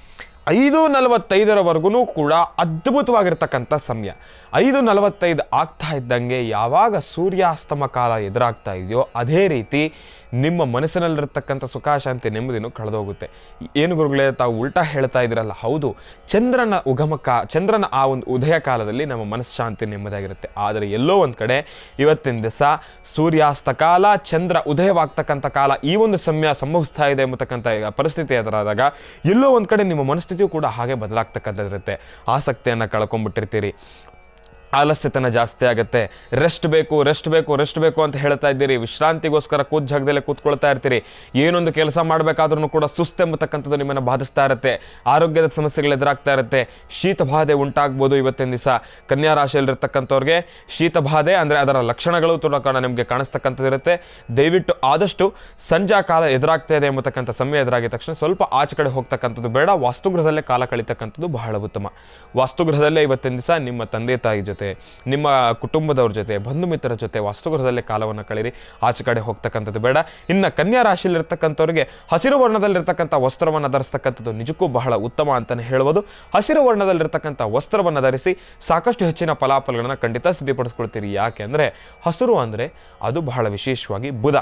ಐದು ನಲವತ್ತೈದರವರೆಗೂ ಕೂಡ ಅದ್ಭುತವಾಗಿರ್ತಕ್ಕಂಥ ಸಮಯ ಐದು ನಲವತ್ತೈದು ಆಗ್ತಾ ಇದ್ದಂಗೆ ಯಾವಾಗ ಸೂರ್ಯಾಸ್ತಮ ಕಾಲ ಎದುರಾಗ್ತಾ ಇದೆಯೋ ಅದೇ ರೀತಿ ನಿಮ್ಮ ಮನಸ್ಸಿನಲ್ಲಿರ್ತಕ್ಕಂಥ ಸುಖ ಶಾಂತಿ ನೆಮ್ಮದಿನೂ ಕಳೆದೋಗುತ್ತೆ ಏನು ಗುರುಗಳೇ ತಾವು ಉಲ್ಟಾ ಹೇಳ್ತಾ ಇದ್ದೀರಲ್ಲ ಹೌದು ಚಂದ್ರನ ಉಗಮ ಕಾ ಚಂದ್ರನ ಆ ಒಂದು ಉದಯ ಕಾಲದಲ್ಲಿ ನಮ್ಮ ಮನಸ್ಸು ಶಾಂತಿ ನೆಮ್ಮದಿಯಾಗಿರುತ್ತೆ ಆದರೆ ಎಲ್ಲೋ ಒಂದು ಕಡೆ ಇವತ್ತಿನ ದಿವಸ ಸೂರ್ಯಾಸ್ತ ಕಾಲ ಚಂದ್ರ ಉದಯವಾಗ್ತಕ್ಕಂಥ ಕಾಲ ಈ ಒಂದು ಸಮಯ ಸಂಭವಿಸ್ತಾ ಇದೆ ಎಂಬತಕ್ಕಂಥ ಈಗ ಪರಿಸ್ಥಿತಿ ಎದುರಾದಾಗ ಎಲ್ಲೋ ಒಂದು ಕಡೆ ನಿಮ್ಮ ಮನಸ್ಥಿತಿಯು ಕೂಡ ಹಾಗೆ ಬದಲಾಗ್ತಕ್ಕಂಥದ್ದಿರುತ್ತೆ ಆಸಕ್ತಿಯನ್ನು ಕಳ್ಕೊಂಡ್ಬಿಟ್ಟಿರ್ತೀರಿ ಆಲಸ್ಯತನ ಜಾಸ್ತಿ ಆಗುತ್ತೆ ರೆಸ್ಟ್ ಬೇಕು ರೆಸ್ಟ್ ಬೇಕು ರೆಸ್ಟ್ ಬೇಕು ಅಂತ ಹೇಳ್ತಾ ಇದ್ದೀರಿ ವಿಶ್ರಾಂತಿಗೋಸ್ಕರ ಕೂತ್ ಜಾಗದಲ್ಲೇ ಕೂತ್ಕೊಳ್ತಾ ಇರ್ತೀರಿ ಏನೊಂದು ಕೆಲಸ ಮಾಡಬೇಕಾದ್ರೂ ಕೂಡ ಸುಸ್ತೆಂಬತಕ್ಕಂಥದ್ದು ನಿಮ್ಮನ್ನು ಬಾಧಿಸ್ತಾ ಇರುತ್ತೆ ಆರೋಗ್ಯದ ಸಮಸ್ಯೆಗಳು ಎದುರಾಗ್ತಾ ಇರುತ್ತೆ ಶೀತ ಬಾಧೆ ಉಂಟಾಗ್ಬೋದು ಇವತ್ತಿನ ದಿವಸ ಕನ್ಯಾ ರಾಶಿಯಲ್ಲಿರ್ತಕ್ಕಂಥವ್ರಿಗೆ ಶೀತ ಬಾಧೆ ಅಂದರೆ ಅದರ ಲಕ್ಷಣಗಳು ಕೂಡ ನಿಮಗೆ ಕಾಣಿಸ್ತಕ್ಕಂಥದ್ದು ಇರುತ್ತೆ ದಯವಿಟ್ಟು ಆದಷ್ಟು ಸಂಜಾ ಕಾಲ ಎದುರಾಗ್ತಾ ಇದೆ ಎಂಬತಕ್ಕಂಥ ಸಮಯ ಎದುರಾಗಿದ ತಕ್ಷಣ ಸ್ವಲ್ಪ ಆಚೆ ಕಡೆ ಹೋಗ್ತಕ್ಕಂಥದ್ದು ಬೇಡ ವಾಸ್ತುಗೃಹದಲ್ಲೇ ಕಾಲ ಕಳೀತಕ್ಕಂಥದ್ದು ಬಹಳ ಉತ್ತಮ ವಾಸ್ತುಗೃಹದಲ್ಲೇ ಇವತ್ತಿನ ದಿವಸ ನಿಮ್ಮ ತಂದೆ ತಾಯಿ ಜೊತೆ ನಿಮ್ಮ ಕುಟುಂಬದವ್ರ ಜೊತೆ ಬಂಧು ಮಿತ್ರರ ಜೊತೆ ವಾಸ್ತುಗೃಹದಲ್ಲೇ ಕಾಲವನ್ನು ಕಳೀರಿ ಆಚೆ ಕಡೆ ಹೋಗ್ತಕ್ಕಂಥದ್ದು ಬೇಡ ಇನ್ನು ಕನ್ಯಾ ರಾಶಿಯಲ್ಲಿರ್ತಕ್ಕಂಥವ್ರಿಗೆ ಹಸಿರು ವರ್ಣದಲ್ಲಿರ್ತಕ್ಕಂಥ ವಸ್ತ್ರವನ್ನು ಧರಿಸ್ತಕ್ಕಂಥದ್ದು ನಿಜಕ್ಕೂ ಬಹಳ ಉತ್ತಮ ಅಂತಲೇ ಹೇಳ್ಬೋದು ಹಸಿರು ವರ್ಣದಲ್ಲಿರ್ತಕ್ಕಂಥ ವಸ್ತ್ರವನ್ನು ಧರಿಸಿ ಸಾಕಷ್ಟು ಹೆಚ್ಚಿನ ಫಲಾಫಲಗಳನ್ನು ಖಂಡಿತ ಸಿದ್ಧಪಡಿಸ್ಕೊಳ್ತೀರಿ ಯಾಕೆ ಅಂದರೆ ಹಸಿರು ಅಂದರೆ ಅದು ಬಹಳ ವಿಶೇಷವಾಗಿ ಬುಧ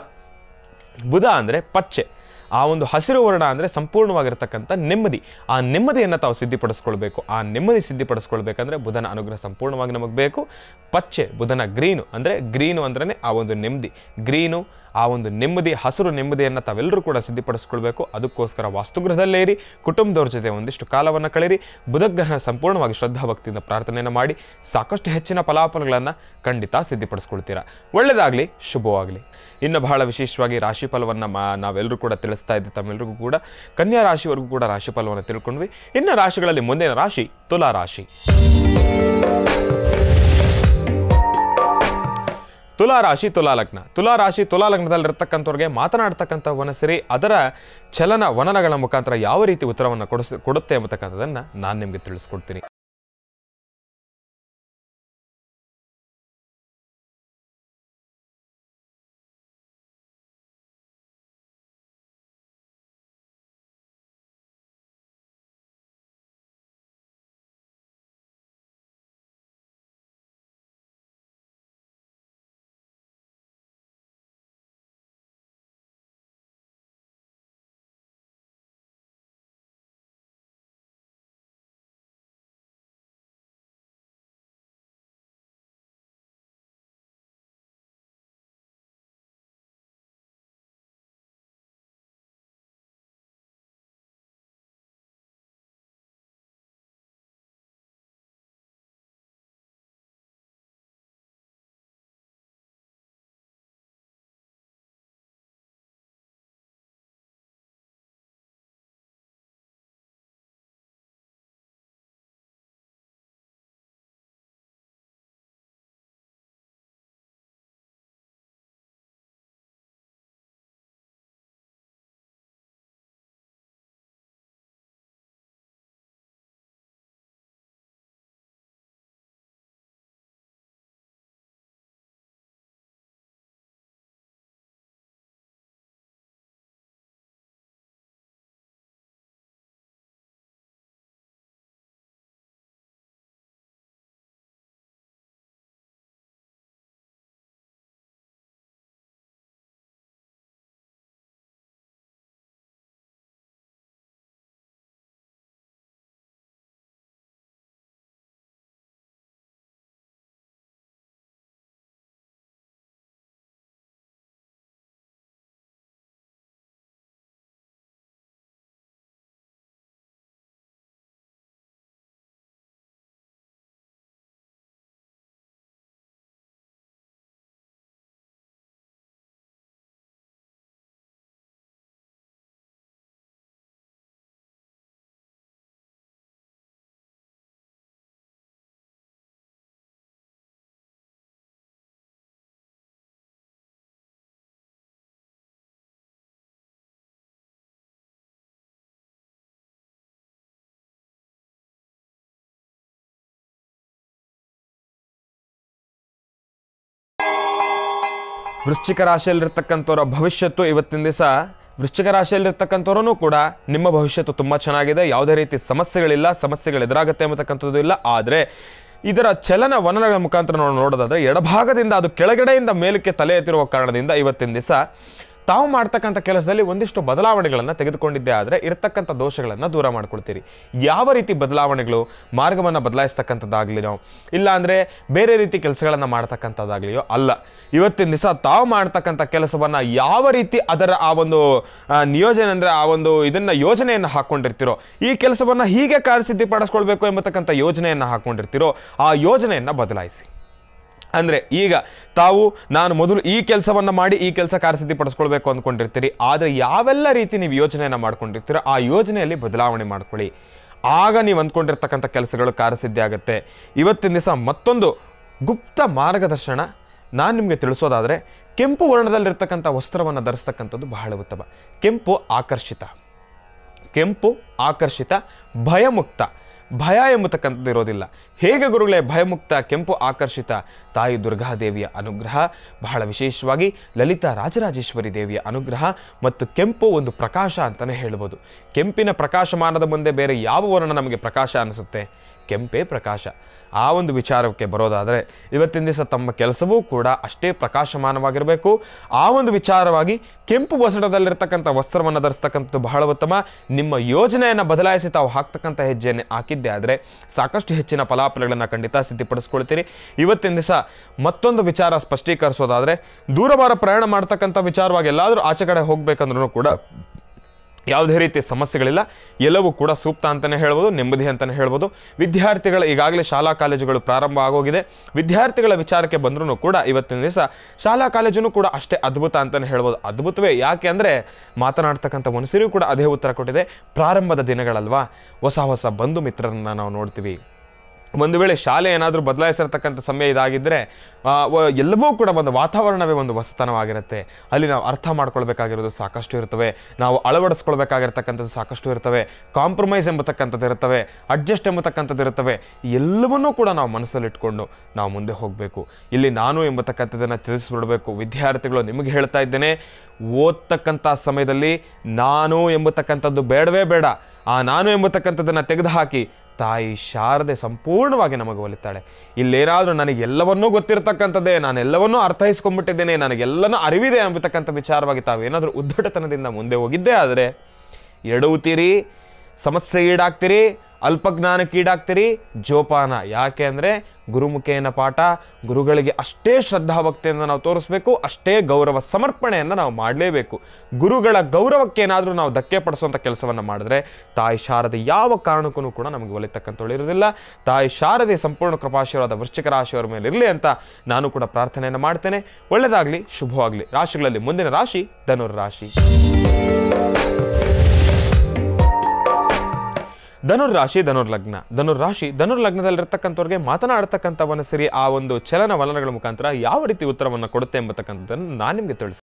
ಬುಧ ಅಂದರೆ ಪಚ್ಚೆ ಆ ಒಂದು ಹಸಿರು ವರ್ಣ ಅಂದರೆ ಸಂಪೂರ್ಣವಾಗಿರ್ತಕ್ಕಂಥ ನೆಮ್ಮದಿ ಆ ನೆಮ್ಮದಿಯನ್ನು ತಾವು ಸಿದ್ಧಿಪಡಿಸ್ಕೊಳ್ಬೇಕು ಆ ನೆಮ್ಮದಿ ಸಿದ್ಧಿಪಡಿಸ್ಕೊಳ್ಬೇಕಂದ್ರೆ ಬುಧನ ಅನುಗ್ರಹ ಸಂಪೂರ್ಣವಾಗಿ ನಮಗೆ ಬೇಕು ಪಚ್ಚೆ ಬುಧನ ಗ್ರೀನು ಅಂದರೆ ಗ್ರೀನು ಅಂದ್ರೆ ಆ ಒಂದು ನೆಮ್ಮದಿ ಗ್ರೀನು ಆ ಒಂದು ನೆಮ್ಮದಿ ಹಸಿರು ನೆಮ್ಮದಿಯನ್ನು ತಾವೆಲ್ಲರೂ ಕೂಡ ಸಿದ್ಧಿಪಡಿಸ್ಕೊಳ್ಬೇಕು ಅದಕ್ಕೋಸ್ಕರ ವಾಸ್ತುಗೃಹದಲ್ಲೇ ಇರಿ ಕುಟುಂಬದವ್ರ ಜೊತೆ ಒಂದಿಷ್ಟು ಕಾಲವನ್ನು ಕಳೀರಿ ಬುಧಗ್ರಹ ಸಂಪೂರ್ಣವಾಗಿ ಶ್ರದ್ಧಾ ಭಕ್ತಿಯಿಂದ ಪ್ರಾರ್ಥನೆಯನ್ನು ಮಾಡಿ ಸಾಕಷ್ಟು ಹೆಚ್ಚಿನ ಫಲಾಫಲಗಳನ್ನು ಖಂಡಿತ ಸಿದ್ಧಿಪಡಿಸ್ಕೊಳ್ತೀರಾ ಒಳ್ಳೆಯದಾಗಲಿ ಶುಭವಾಗಲಿ ಇನ್ನು ಬಹಳ ವಿಶೇಷವಾಗಿ ರಾಶಿ ಫಲವನ್ನು ಮಾ ನಾವೆಲ್ಲರೂ ಕೂಡ ತಿಳಿಸ್ತಾ ಇದ್ದೆ ತಮ್ಮೆಲ್ಲರಿಗೂ ಕೂಡ ಕನ್ಯಾ ರಾಶಿವರೆಗೂ ಕೂಡ ರಾಶಿ ಫಲವನ್ನು ತಿಳ್ಕೊಂಡ್ವಿ ಇನ್ನು ರಾಶಿಗಳಲ್ಲಿ ಮುಂದಿನ ರಾಶಿ ತುಲಾ ರಾಶಿ ತುಲಾ ರಾಶಿ ತುಲಾ ಲಗ್ನ ತುಲಾ ರಾಶಿ ತುಲಾ ಲಗ್ನದಲ್ಲಿರ್ತಕ್ಕಂಥವ್ರಿಗೆ ಮಾತನಾಡ್ತಕ್ಕಂಥ ವನಸಿರಿ ಅದರ ಚಲನ ವನನಗಳ ಮುಖಾಂತರ ಯಾವ ರೀತಿ ಉತ್ತರವನ್ನು ಕೊಡಿಸ್ ಕೊಡುತ್ತೆ ಎಂಬತಕ್ಕಂಥದ್ದನ್ನು ನಾನು ನಿಮಗೆ ತಿಳಿಸ್ಕೊಡ್ತೀನಿ ವೃಶ್ಚಿಕ ರಾಶಿಯಲ್ಲಿರ್ತಕ್ಕಂಥವ್ರ ಭವಿಷ್ಯತ್ತು ಇವತ್ತಿನ ದಿವಸ ವೃಶ್ಚಿಕ ರಾಶಿಯಲ್ಲಿರ್ತಕ್ಕಂಥವ್ರೂ ಕೂಡ ನಿಮ್ಮ ಭವಿಷ್ಯತ್ತು ತುಂಬ ಚೆನ್ನಾಗಿದೆ ಯಾವುದೇ ರೀತಿ ಸಮಸ್ಯೆಗಳಿಲ್ಲ ಸಮಸ್ಯೆಗಳು ಎದುರಾಗುತ್ತೆ ಎಂಬತಕ್ಕಂಥದ್ದು ಇಲ್ಲ ಆದರೆ ಇದರ ಚಲನ ವನಗಳ ಮುಖಾಂತರ ನಾವು ನೋಡೋದಾದ್ರೆ ಎಡಭಾಗದಿಂದ ಅದು ಕೆಳಗಡೆಯಿಂದ ಮೇಲಕ್ಕೆ ತಲೆ ಎತ್ತಿರುವ ಕಾರಣದಿಂದ ಇವತ್ತಿನ ದಿವಸ ತಾವು ಮಾಡ್ತಕ್ಕಂಥ ಕೆಲಸದಲ್ಲಿ ಒಂದಿಷ್ಟು ಬದಲಾವಣೆಗಳನ್ನು ತೆಗೆದುಕೊಂಡಿದ್ದೇ ಆದರೆ ಇರತಕ್ಕಂಥ ದೋಷಗಳನ್ನು ದೂರ ಮಾಡ್ಕೊಳ್ತೀರಿ ಯಾವ ರೀತಿ ಬದಲಾವಣೆಗಳು ಮಾರ್ಗವನ್ನು ಬದಲಾಯಿಸ್ತಕ್ಕಂಥದ್ದಾಗ್ಲಿನೋ ಇಲ್ಲ ಅಂದರೆ ಬೇರೆ ರೀತಿ ಕೆಲಸಗಳನ್ನು ಮಾಡ್ತಕ್ಕಂಥದ್ದಾಗ್ಲಿಯೋ ಅಲ್ಲ ಇವತ್ತಿನ ದಿವಸ ತಾವು ಮಾಡ್ತಕ್ಕಂಥ ಕೆಲಸವನ್ನು ಯಾವ ರೀತಿ ಅದರ ಆ ಒಂದು ಆ, ನಿಯೋಜನೆ ಅಂದರೆ ಆ ಒಂದು ಇದನ್ನು ಯೋಜನೆಯನ್ನು ಹಾಕ್ಕೊಂಡಿರ್ತೀರೋ ಈ ಕೆಲಸವನ್ನು ಹೀಗೆ ಕಾರ್ಯಸಿದ್ಧಿ ಪಡಿಸ್ಕೊಳ್ಬೇಕು ಎಂಬತಕ್ಕಂಥ ಯೋಜನೆಯನ್ನು ಹಾಕ್ಕೊಂಡಿರ್ತೀರೋ ಆ ಯೋಜನೆಯನ್ನು ಬದಲಾಯಿಸಿ ಅಂದರೆ ಈಗ ತಾವು ನಾನು ಮೊದಲು ಈ ಕೆಲಸವನ್ನು ಮಾಡಿ ಈ ಕೆಲಸ ಕಾರ್ಯಸಿದ್ಧಿ ಪಡಿಸ್ಕೊಳ್ಬೇಕು ಅಂದ್ಕೊಂಡಿರ್ತೀರಿ ಆದರೆ ಯಾವೆಲ್ಲ ರೀತಿ ನೀವು ಯೋಜನೆಯನ್ನು ಮಾಡ್ಕೊಂಡಿರ್ತೀರೋ ಆ ಯೋಜನೆಯಲ್ಲಿ ಬದಲಾವಣೆ ಮಾಡ್ಕೊಳ್ಳಿ ಆಗ ನೀವು ಅಂದ್ಕೊಂಡಿರ್ತಕ್ಕಂಥ ಕೆಲಸಗಳು ಕಾರ್ಯಸಿದ್ಧಿ ಆಗುತ್ತೆ ಇವತ್ತಿನ ದಿವಸ ಮತ್ತೊಂದು ಗುಪ್ತ ಮಾರ್ಗದರ್ಶನ ನಾನು ನಿಮಗೆ ತಿಳಿಸೋದಾದರೆ ಕೆಂಪು ವರ್ಣದಲ್ಲಿರ್ತಕ್ಕಂಥ ವಸ್ತ್ರವನ್ನು ಧರಿಸ್ತಕ್ಕಂಥದ್ದು ಬಹಳ ಉತ್ತಮ ಕೆಂಪು ಆಕರ್ಷಿತ ಕೆಂಪು ಆಕರ್ಷಿತ ಭಯಮುಕ್ತ ಭಯ ಎಂಬತಕ್ಕಂಥದ್ದು ಇರೋದಿಲ್ಲ ಹೇಗೆ ಗುರುಗಳೇ ಭಯಮುಕ್ತ ಕೆಂಪು ಆಕರ್ಷಿತ ತಾಯಿ ದುರ್ಗಾದೇವಿಯ ಅನುಗ್ರಹ ಬಹಳ ವಿಶೇಷವಾಗಿ ಲಲಿತಾ ರಾಜರಾಜೇಶ್ವರಿ ದೇವಿಯ ಅನುಗ್ರಹ ಮತ್ತು ಕೆಂಪು ಒಂದು ಪ್ರಕಾಶ ಅಂತಲೇ ಹೇಳ್ಬೋದು ಕೆಂಪಿನ ಪ್ರಕಾಶಮಾನದ ಮುಂದೆ ಬೇರೆ ಯಾವ ವರ್ಣ ನಮಗೆ ಪ್ರಕಾಶ ಅನಿಸುತ್ತೆ ಕೆಂಪೇ ಪ್ರಕಾಶ ಆ ಒಂದು ವಿಚಾರಕ್ಕೆ ಬರೋದಾದರೆ ಇವತ್ತಿನ ದಿವಸ ತಮ್ಮ ಕೆಲಸವೂ ಕೂಡ ಅಷ್ಟೇ ಪ್ರಕಾಶಮಾನವಾಗಿರಬೇಕು ಆ ಒಂದು ವಿಚಾರವಾಗಿ ಕೆಂಪು ವಸಡದಲ್ಲಿರ್ತಕ್ಕಂಥ ವಸ್ತ್ರವನ್ನು ಧರಿಸ್ತಕ್ಕಂಥದ್ದು ಬಹಳ ಉತ್ತಮ ನಿಮ್ಮ ಯೋಜನೆಯನ್ನು ಬದಲಾಯಿಸಿ ತಾವು ಹಾಕ್ತಕ್ಕಂಥ ಹೆಜ್ಜೆಯನ್ನು ಹಾಕಿದ್ದೆ ಆದರೆ ಸಾಕಷ್ಟು ಹೆಚ್ಚಿನ ಫಲಾಫಲಗಳನ್ನು ಖಂಡಿತ ಸಿದ್ಧಪಡಿಸ್ಕೊಳ್ತೀರಿ ಇವತ್ತಿನ ದಿವಸ ಮತ್ತೊಂದು ವಿಚಾರ ಸ್ಪಷ್ಟೀಕರಿಸೋದಾದರೆ ದೂರವಾರ ಪ್ರಯಾಣ ಮಾಡ್ತಕ್ಕಂಥ ವಿಚಾರವಾಗಿ ಎಲ್ಲಾದರೂ ಆಚೆ ಕಡೆ ಹೋಗ್ಬೇಕಂದ್ರೂ ಕೂಡ ಯಾವುದೇ ರೀತಿಯ ಸಮಸ್ಯೆಗಳಿಲ್ಲ ಎಲ್ಲವೂ ಕೂಡ ಸೂಕ್ತ ಅಂತಲೇ ಹೇಳ್ಬೋದು ನೆಮ್ಮದಿ ಅಂತಲೇ ಹೇಳ್ಬೋದು ವಿದ್ಯಾರ್ಥಿಗಳ ಈಗಾಗಲೇ ಶಾಲಾ ಕಾಲೇಜುಗಳು ಪ್ರಾರಂಭ ಆಗೋಗಿದೆ ವಿದ್ಯಾರ್ಥಿಗಳ ವಿಚಾರಕ್ಕೆ ಬಂದರೂ ಕೂಡ ಇವತ್ತಿನ ದಿವಸ ಶಾಲಾ ಕಾಲೇಜನ್ನು ಕೂಡ ಅಷ್ಟೇ ಅದ್ಭುತ ಅಂತಲೇ ಹೇಳ್ಬೋದು ಅದ್ಭುತವೇ ಯಾಕೆ ಅಂದರೆ ಮಾತನಾಡ್ತಕ್ಕಂಥ ಮನುಷ್ಯರಿಗೂ ಕೂಡ ಅದೇ ಉತ್ತರ ಕೊಟ್ಟಿದೆ ಪ್ರಾರಂಭದ ದಿನಗಳಲ್ವಾ ಹೊಸ ಹೊಸ ಬಂಧು ಮಿತ್ರರನ್ನ ನಾವು ನೋಡ್ತೀವಿ ಒಂದು ವೇಳೆ ಶಾಲೆ ಏನಾದರೂ ಬದಲಾಯಿಸಿರ್ತಕ್ಕಂಥ ಸಮಯ ಇದಾಗಿದ್ದರೆ ಆ, ವ- ಎಲ್ಲವೂ ಕೂಡ ಒಂದು ವಾತಾವರಣವೇ ಒಂದು ಹೊಸತನವಾಗಿರುತ್ತೆ ಅಲ್ಲಿ ನಾವು ಅರ್ಥ ಮಾಡ್ಕೊಳ್ಬೇಕಾಗಿರೋದು ಸಾಕಷ್ಟು ಇರ್ತವೆ ನಾವು ಅಳವಡಿಸ್ಕೊಳ್ಬೇಕಾಗಿರ್ತಕ್ಕಂಥದ್ದು ಸಾಕಷ್ಟು ಇರ್ತವೆ ಕಾಂಪ್ರಮೈಸ್ ಎಂಬತಕ್ಕಂಥದ್ದು ಇರ್ತವೆ ಅಡ್ಜಸ್ಟ್ ಎಂಬತಕ್ಕಂಥದ್ದು ಇರ್ತವೆ ಎಲ್ಲವನ್ನೂ ಕೂಡ ನಾವು ಮನಸ್ಸಲ್ಲಿಟ್ಕೊಂಡು ನಾವು ಮುಂದೆ ಹೋಗಬೇಕು ಇಲ್ಲಿ ನಾನು ಎಂಬತಕ್ಕಂಥದ್ದನ್ನು ತಿಳಿಸ್ಬಿಡಬೇಕು ವಿದ್ಯಾರ್ಥಿಗಳು ನಿಮಗೆ ಹೇಳ್ತಾ ಇದ್ದೇನೆ ಓದ್ತಕ್ಕಂಥ ಸಮಯದಲ್ಲಿ ನಾನು ಎಂಬತಕ್ಕಂಥದ್ದು ಬೇಡವೇ ಬೇಡ ಆ ನಾನು ಎಂಬತಕ್ಕಂಥದ್ದನ್ನು ತೆಗೆದುಹಾಕಿ ತಾಯಿ ಶಾರದೆ ಸಂಪೂರ್ಣವಾಗಿ ನಮಗೆ ಒಲಿತಾಳೆ ಇಲ್ಲೇನಾದರೂ ನನಗೆ ಎಲ್ಲವನ್ನೂ ಗೊತ್ತಿರತಕ್ಕಂಥದ್ದೇ ನಾನು ಎಲ್ಲವನ್ನೂ ಅರ್ಥೈಸ್ಕೊಂಡ್ಬಿಟ್ಟಿದ್ದೇನೆ ನನಗೆಲ್ಲನೂ ಅರಿವಿದೆ ಎಂಬತಕ್ಕಂಥ ವಿಚಾರವಾಗಿ ತಾವೇನಾದರೂ ಉದ್ದಟತನದಿಂದ ಮುಂದೆ ಹೋಗಿದ್ದೇ ಆದರೆ ಎಡವುತ್ತೀರಿ ಸಮಸ್ಯೆಗೀಡಾಗ್ತೀರಿ ಅಲ್ಪಜ್ಞಾನಕ್ಕೀಡಾಗ್ತೀರಿ ಜೋಪಾನ ಯಾಕೆ ಅಂದರೆ ಗುರುಮುಖೇನ ಪಾಠ ಗುರುಗಳಿಗೆ ಅಷ್ಟೇ ಶ್ರದ್ಧಾಭಕ್ತಿಯಿಂದ ನಾವು ತೋರಿಸ್ಬೇಕು ಅಷ್ಟೇ ಗೌರವ ಸಮರ್ಪಣೆಯನ್ನು ನಾವು ಮಾಡಲೇಬೇಕು ಗುರುಗಳ ಗೌರವಕ್ಕೆ ಏನಾದರೂ ನಾವು ಧಕ್ಕೆ ಪಡಿಸುವಂಥ ಕೆಲಸವನ್ನು ಮಾಡಿದ್ರೆ ತಾಯಿ ಶಾರದೆ ಯಾವ ಕಾರಣಕ್ಕೂ ಕೂಡ ನಮಗೆ ಒಲಿತಕ್ಕಂಥವಳು ಇರೋದಿಲ್ಲ ತಾಯಿ ಶಾರದೆ ಸಂಪೂರ್ಣ ಕೃಪಾಶೀರ್ವಾದ ವೃಶ್ಚಿಕ ರಾಶಿಯವರ ಮೇಲೆ ಇರಲಿ ಅಂತ ನಾನು ಕೂಡ ಪ್ರಾರ್ಥನೆಯನ್ನು ಮಾಡ್ತೇನೆ ಒಳ್ಳೆಯದಾಗಲಿ ಶುಭವಾಗಲಿ ರಾಶಿಗಳಲ್ಲಿ ಮುಂದಿನ ರಾಶಿ ಧನುರ್ ರಾಶಿ ಧನುರ್ ರಾಶಿ ಧನುರ್ ಲಗ್ನ ಧನುರ್ ರಾಶಿ ಧನುರ್ ಲಗ್ನದಲ್ಲಿರ್ತಕ್ಕಂಥವ್ರಿಗೆ ಮಾತನಾಡ್ತಕ್ಕಂಥವನ್ನ ಸರಿ ಆ ಒಂದು ಚಲನವಲನಗಳ ಮುಖಾಂತರ ಯಾವ ರೀತಿ ಉತ್ತರವನ್ನು ಕೊಡುತ್ತೆ ಎಂಬತಕ್ಕಂಥದ್ದನ್ನು ನಾನು ನಿಮಗೆ ತಿಳಿಸ್ತೀನಿ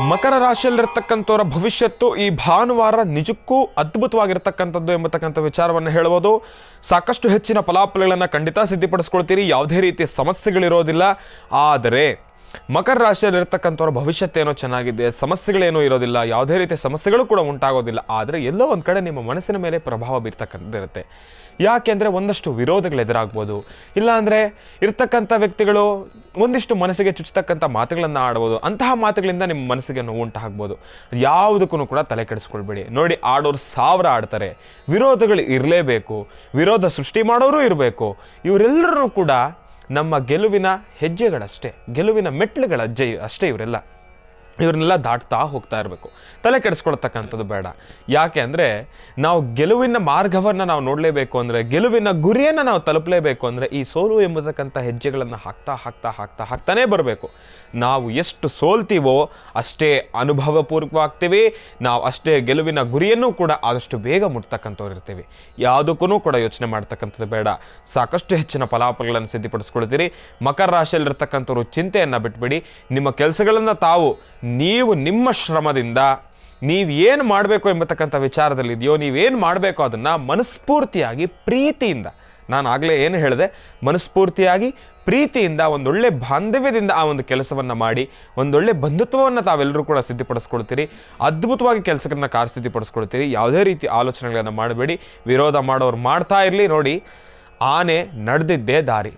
ಮಕರ ರಾಶಿಯಲ್ಲಿರ್ತಕ್ಕಂಥವರ ಭವಿಷ್ಯತ್ತು ಈ ಭಾನುವಾರ ನಿಜಕ್ಕೂ ಅದ್ಭುತವಾಗಿರ್ತಕ್ಕಂಥದ್ದು ಎಂಬತಕ್ಕಂಥ ವಿಚಾರವನ್ನು ಹೇಳ್ಬೋದು ಸಾಕಷ್ಟು ಹೆಚ್ಚಿನ ಫಲಾಫಲಗಳನ್ನು ಖಂಡಿತ ಸಿದ್ಧಪಡಿಸ್ಕೊಳ್ತೀರಿ ಯಾವುದೇ ರೀತಿಯ ಸಮಸ್ಯೆಗಳಿರೋದಿಲ್ಲ ಆದರೆ ಮಕರ ರಾಶಿಯಲ್ಲಿರ್ತಕ್ಕಂಥವ್ರ ಭವಿಷ್ಯತ್ತೇನೋ ಚೆನ್ನಾಗಿದೆ ಸಮಸ್ಯೆಗಳೇನೂ ಇರೋದಿಲ್ಲ ಯಾವುದೇ ರೀತಿಯ ಸಮಸ್ಯೆಗಳು ಕೂಡ ಉಂಟಾಗೋದಿಲ್ಲ ಆದರೆ ಎಲ್ಲೋ ಒಂದು ಕಡೆ ನಿಮ್ಮ ಮನಸ್ಸಿನ ಮೇಲೆ ಪ್ರಭಾವ ಬೀರ್ತಕ್ಕಂಥದ್ದಿರುತ್ತೆ ಯಾಕೆಂದರೆ ಒಂದಷ್ಟು ವಿರೋಧಗಳು ಎದುರಾಗ್ಬೋದು ಇಲ್ಲಾಂದರೆ ಇರ್ತಕ್ಕಂಥ ವ್ಯಕ್ತಿಗಳು ಒಂದಿಷ್ಟು ಮನಸ್ಸಿಗೆ ಚುಚ್ಚತಕ್ಕಂಥ ಮಾತುಗಳನ್ನು ಆಡ್ಬೋದು ಅಂತಹ ಮಾತುಗಳಿಂದ ನಿಮ್ಮ ಮನಸ್ಸಿಗೆ ನೋವು ಉಂಟಾಗ್ಬೋದು ಯಾವುದಕ್ಕೂ ಕೂಡ ತಲೆ ಕೆಡಿಸ್ಕೊಳ್ಬೇಡಿ ನೋಡಿ ಆಡೋರು ಸಾವಿರ ಆಡ್ತಾರೆ ವಿರೋಧಗಳು ಇರಲೇಬೇಕು ವಿರೋಧ ಸೃಷ್ಟಿ ಮಾಡೋರು ಇರಬೇಕು ಇವರೆಲ್ಲರೂ ಕೂಡ ನಮ್ಮ ಗೆಲುವಿನ ಹೆಜ್ಜೆಗಳಷ್ಟೇ ಗೆಲುವಿನ ಮೆಟ್ಲುಗಳ ಅಜ್ಜೆ ಅಷ್ಟೇ ಇವರೆಲ್ಲ ಇವ್ರನ್ನೆಲ್ಲ ದಾಟ್ತಾ ಹೋಗ್ತಾ ಇರಬೇಕು ತಲೆ ಕೆಡಿಸ್ಕೊಳ್ತಕ್ಕಂಥದ್ದು ಬೇಡ ಯಾಕೆ ಅಂದರೆ ನಾವು ಗೆಲುವಿನ ಮಾರ್ಗವನ್ನು ನಾವು ನೋಡಲೇಬೇಕು ಅಂದರೆ ಗೆಲುವಿನ ಗುರಿಯನ್ನು ನಾವು ತಲುಪಲೇಬೇಕು ಅಂದರೆ ಈ ಸೋಲು ಎಂಬತಕ್ಕಂಥ ಹೆಜ್ಜೆಗಳನ್ನು ಹಾಕ್ತಾ ಹಾಕ್ತಾ ಹಾಕ್ತಾ ಹಾಕ್ತಾನೇ ಬರಬೇಕು ನಾವು ಎಷ್ಟು ಸೋಲ್ತೀವೋ ಅಷ್ಟೇ ಅನುಭವಪೂರ್ವಕವಾಗ್ತೀವಿ ನಾವು ಅಷ್ಟೇ ಗೆಲುವಿನ ಗುರಿಯನ್ನು ಕೂಡ ಆದಷ್ಟು ಬೇಗ ಮುಟ್ತಕ್ಕಂಥವ್ರು ಇರ್ತೀವಿ ಯಾವುದಕ್ಕೂ ಕೂಡ ಯೋಚನೆ ಮಾಡ್ತಕ್ಕಂಥದ್ದು ಬೇಡ ಸಾಕಷ್ಟು ಹೆಚ್ಚಿನ ಫಲಾಫಲಗಳನ್ನು ಸಿದ್ಧಪಡಿಸ್ಕೊಳ್ತೀರಿ ಮಕರ ರಾಶಿಯಲ್ಲಿರ್ತಕ್ಕಂಥವ್ರು ಚಿಂತೆಯನ್ನು ಬಿಟ್ಬಿಡಿ ನಿಮ್ಮ ಕೆಲಸಗಳನ್ನು ತಾವು ನೀವು ನಿಮ್ಮ ಶ್ರಮದಿಂದ ನೀವು ಏನು ಮಾಡಬೇಕು ಎಂಬತಕ್ಕಂಥ ವಿಚಾರದಲ್ಲಿ ಇದೆಯೋ ನೀವೇನು ಮಾಡಬೇಕು ಅದನ್ನು ಮನಸ್ಫೂರ್ತಿಯಾಗಿ ಪ್ರೀತಿಯಿಂದ ನಾನು ಆಗಲೇ ಏನು ಹೇಳಿದೆ ಮನಸ್ಫೂರ್ತಿಯಾಗಿ ಪ್ರೀತಿಯಿಂದ ಒಂದೊಳ್ಳೆ ಬಾಂಧವ್ಯದಿಂದ ಆ ಒಂದು ಕೆಲಸವನ್ನು ಮಾಡಿ ಒಂದೊಳ್ಳೆ ಬಂಧುತ್ವವನ್ನು ತಾವೆಲ್ಲರೂ ಕೂಡ ಸಿದ್ಧಪಡಿಸ್ಕೊಳ್ತೀರಿ ಅದ್ಭುತವಾಗಿ ಕೆಲಸಗಳನ್ನ ಕಾರ್ಯಸಿದ್ಧಿಪಡಿಸ್ಕೊಳ್ತೀರಿ ಯಾವುದೇ ರೀತಿ ಆಲೋಚನೆಗಳನ್ನು ಮಾಡಬೇಡಿ ವಿರೋಧ ಮಾಡೋರು ಮಾಡ್ತಾ ಇರಲಿ ನೋಡಿ ಆನೆ ನಡೆದಿದ್ದೇ ದಾರಿ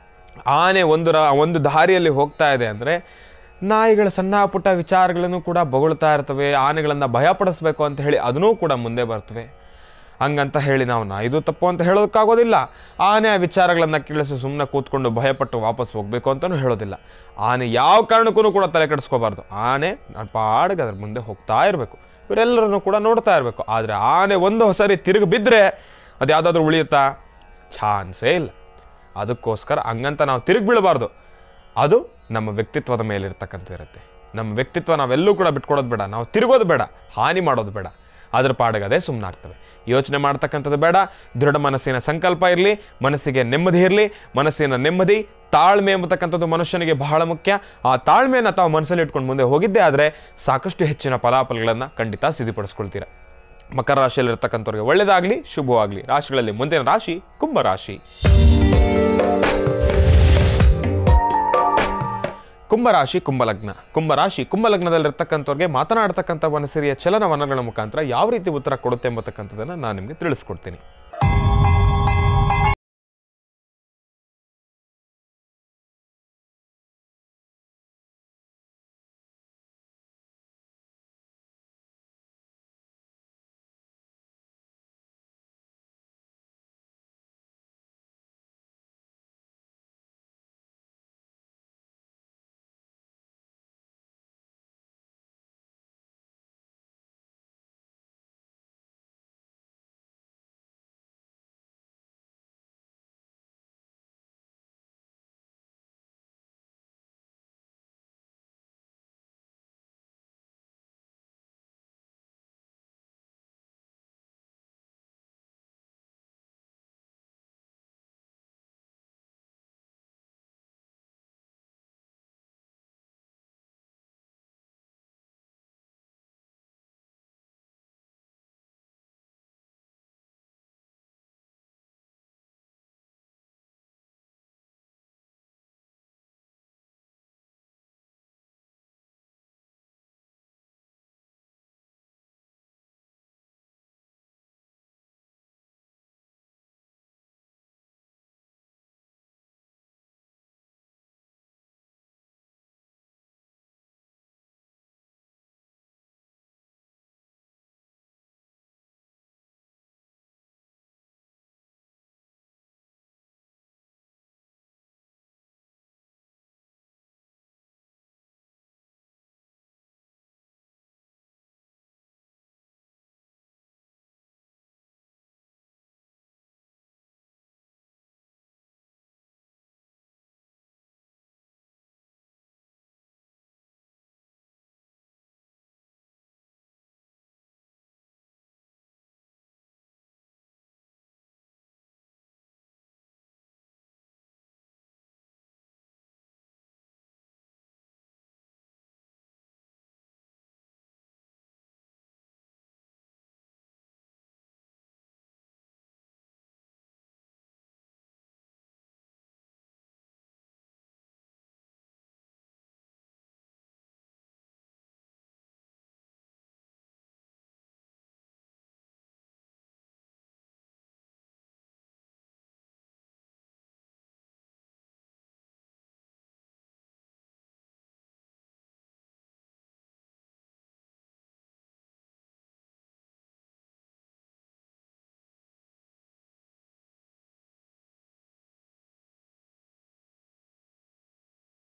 ಆನೆ ಒಂದು ರ ಒಂದು ದಾರಿಯಲ್ಲಿ ಹೋಗ್ತಾ ಇದೆ ಅಂದರೆ ನಾಯಿಗಳ ಸಣ್ಣ ಪುಟ್ಟ ವಿಚಾರಗಳನ್ನು ಕೂಡ ಬೊಗಳ್ತಾ ಇರ್ತವೆ ಆನೆಗಳನ್ನು ಭಯಪಡಿಸ್ಬೇಕು ಅಂತ ಹೇಳಿ ಅದನ್ನೂ ಕೂಡ ಮುಂದೆ ಬರ್ತವೆ ಹಂಗಂತ ಹೇಳಿ ನಾವು ನಾಯಿದು ತಪ್ಪು ಅಂತ ಹೇಳೋದಕ್ಕಾಗೋದಿಲ್ಲ ಆನೆ ಆ ವಿಚಾರಗಳನ್ನು ಕೇಳಿಸಿ ಸುಮ್ಮನೆ ಕೂತ್ಕೊಂಡು ಭಯಪಟ್ಟು ವಾಪಸ್ ಹೋಗಬೇಕು ಅಂತಲೂ ಹೇಳೋದಿಲ್ಲ ಆನೆ ಯಾವ ಕಾರಣಕ್ಕೂ ಕೂಡ ತಲೆ ಕೆಡಿಸ್ಕೋಬಾರ್ದು ಆನೆ ನನ್ನ ಪಾಡಿಗೆ ಅದ್ರ ಮುಂದೆ ಹೋಗ್ತಾ ಇರಬೇಕು ಇವರೆಲ್ಲರನ್ನು ಕೂಡ ನೋಡ್ತಾ ಇರಬೇಕು ಆದರೆ ಆನೆ ಒಂದು ಸರಿ ತಿರುಗಿ ಬಿದ್ದರೆ ಅದು ಯಾವುದಾದ್ರೂ ಉಳಿಯುತ್ತಾ ಚಾನ್ಸೇ ಇಲ್ಲ ಅದಕ್ಕೋಸ್ಕರ ಹಂಗಂತ ನಾವು ತಿರುಗಿ ಬೀಳಬಾರ್ದು ಅದು ನಮ್ಮ ವ್ಯಕ್ತಿತ್ವದ ಮೇಲೆ ಇರ್ತಕ್ಕಂಥ ಇರುತ್ತೆ ನಮ್ಮ ವ್ಯಕ್ತಿತ್ವ ನಾವೆಲ್ಲೂ ಕೂಡ ಬಿಟ್ಕೊಡೋದು ಬೇಡ ನಾವು ತಿರುಗೋದು ಬೇಡ ಹಾನಿ ಮಾಡೋದು ಬೇಡ ಅದ್ರ ಪಾಡಗದೆ ಸುಮ್ಮನಾಗ್ತವೆ ಯೋಚನೆ ಮಾಡ್ತಕ್ಕಂಥದ್ದು ಬೇಡ ದೃಢ ಮನಸ್ಸಿನ ಸಂಕಲ್ಪ ಇರಲಿ ಮನಸ್ಸಿಗೆ ನೆಮ್ಮದಿ ಇರಲಿ ಮನಸ್ಸಿನ ನೆಮ್ಮದಿ ತಾಳ್ಮೆ ಎಂಬತಕ್ಕಂಥದ್ದು ಮನುಷ್ಯನಿಗೆ ಬಹಳ ಮುಖ್ಯ ಆ ತಾಳ್ಮೆಯನ್ನು ತಾವು ಮನಸ್ಸಲ್ಲಿ ಇಟ್ಕೊಂಡು ಮುಂದೆ ಹೋಗಿದ್ದೇ ಆದರೆ ಸಾಕಷ್ಟು ಹೆಚ್ಚಿನ ಫಲಾಫಲಗಳನ್ನು ಖಂಡಿತ ಸಿದ್ಧಪಡಿಸ್ಕೊಳ್ತೀರ ಮಕರ ರಾಶಿಯಲ್ಲಿರ್ತಕ್ಕಂಥವ್ರಿಗೆ ಒಳ್ಳೆಯದಾಗಲಿ ಶುಭವಾಗಲಿ ರಾಶಿಗಳಲ್ಲಿ ಮುಂದಿನ ರಾಶಿ ಕುಂಭರಾಶಿ ಕುಂಭರಾಶಿ ಕುಂಭಲಗ್ನ ಕುಂಭರಾಶಿ ಕುಂಭಲಗ್ನದಲ್ಲಿರ್ತಕ್ಕಂಥವ್ರಿಗೆ ಮಾತನಾಡ್ತಕ್ಕಂಥ ಮನಸ್ಸಿರಿಯ ಚಲನವಲನಗಳ ಮುಖಾಂತರ ಯಾವ ರೀತಿ ಉತ್ತರ ಕೊಡುತ್ತೆ ಎಂಬತಕ್ಕಂಥದ್ದನ್ನು ನಾನು ನಿಮಗೆ ತಿಳಿಸ್ಕೊಡ್ತೀನಿ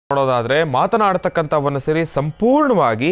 ನೋಡೋದಾದ್ರೆ ಮಾತನಾಡ್ತಕ್ಕಂಥ ವನಸಿರಿ ಸಂಪೂರ್ಣವಾಗಿ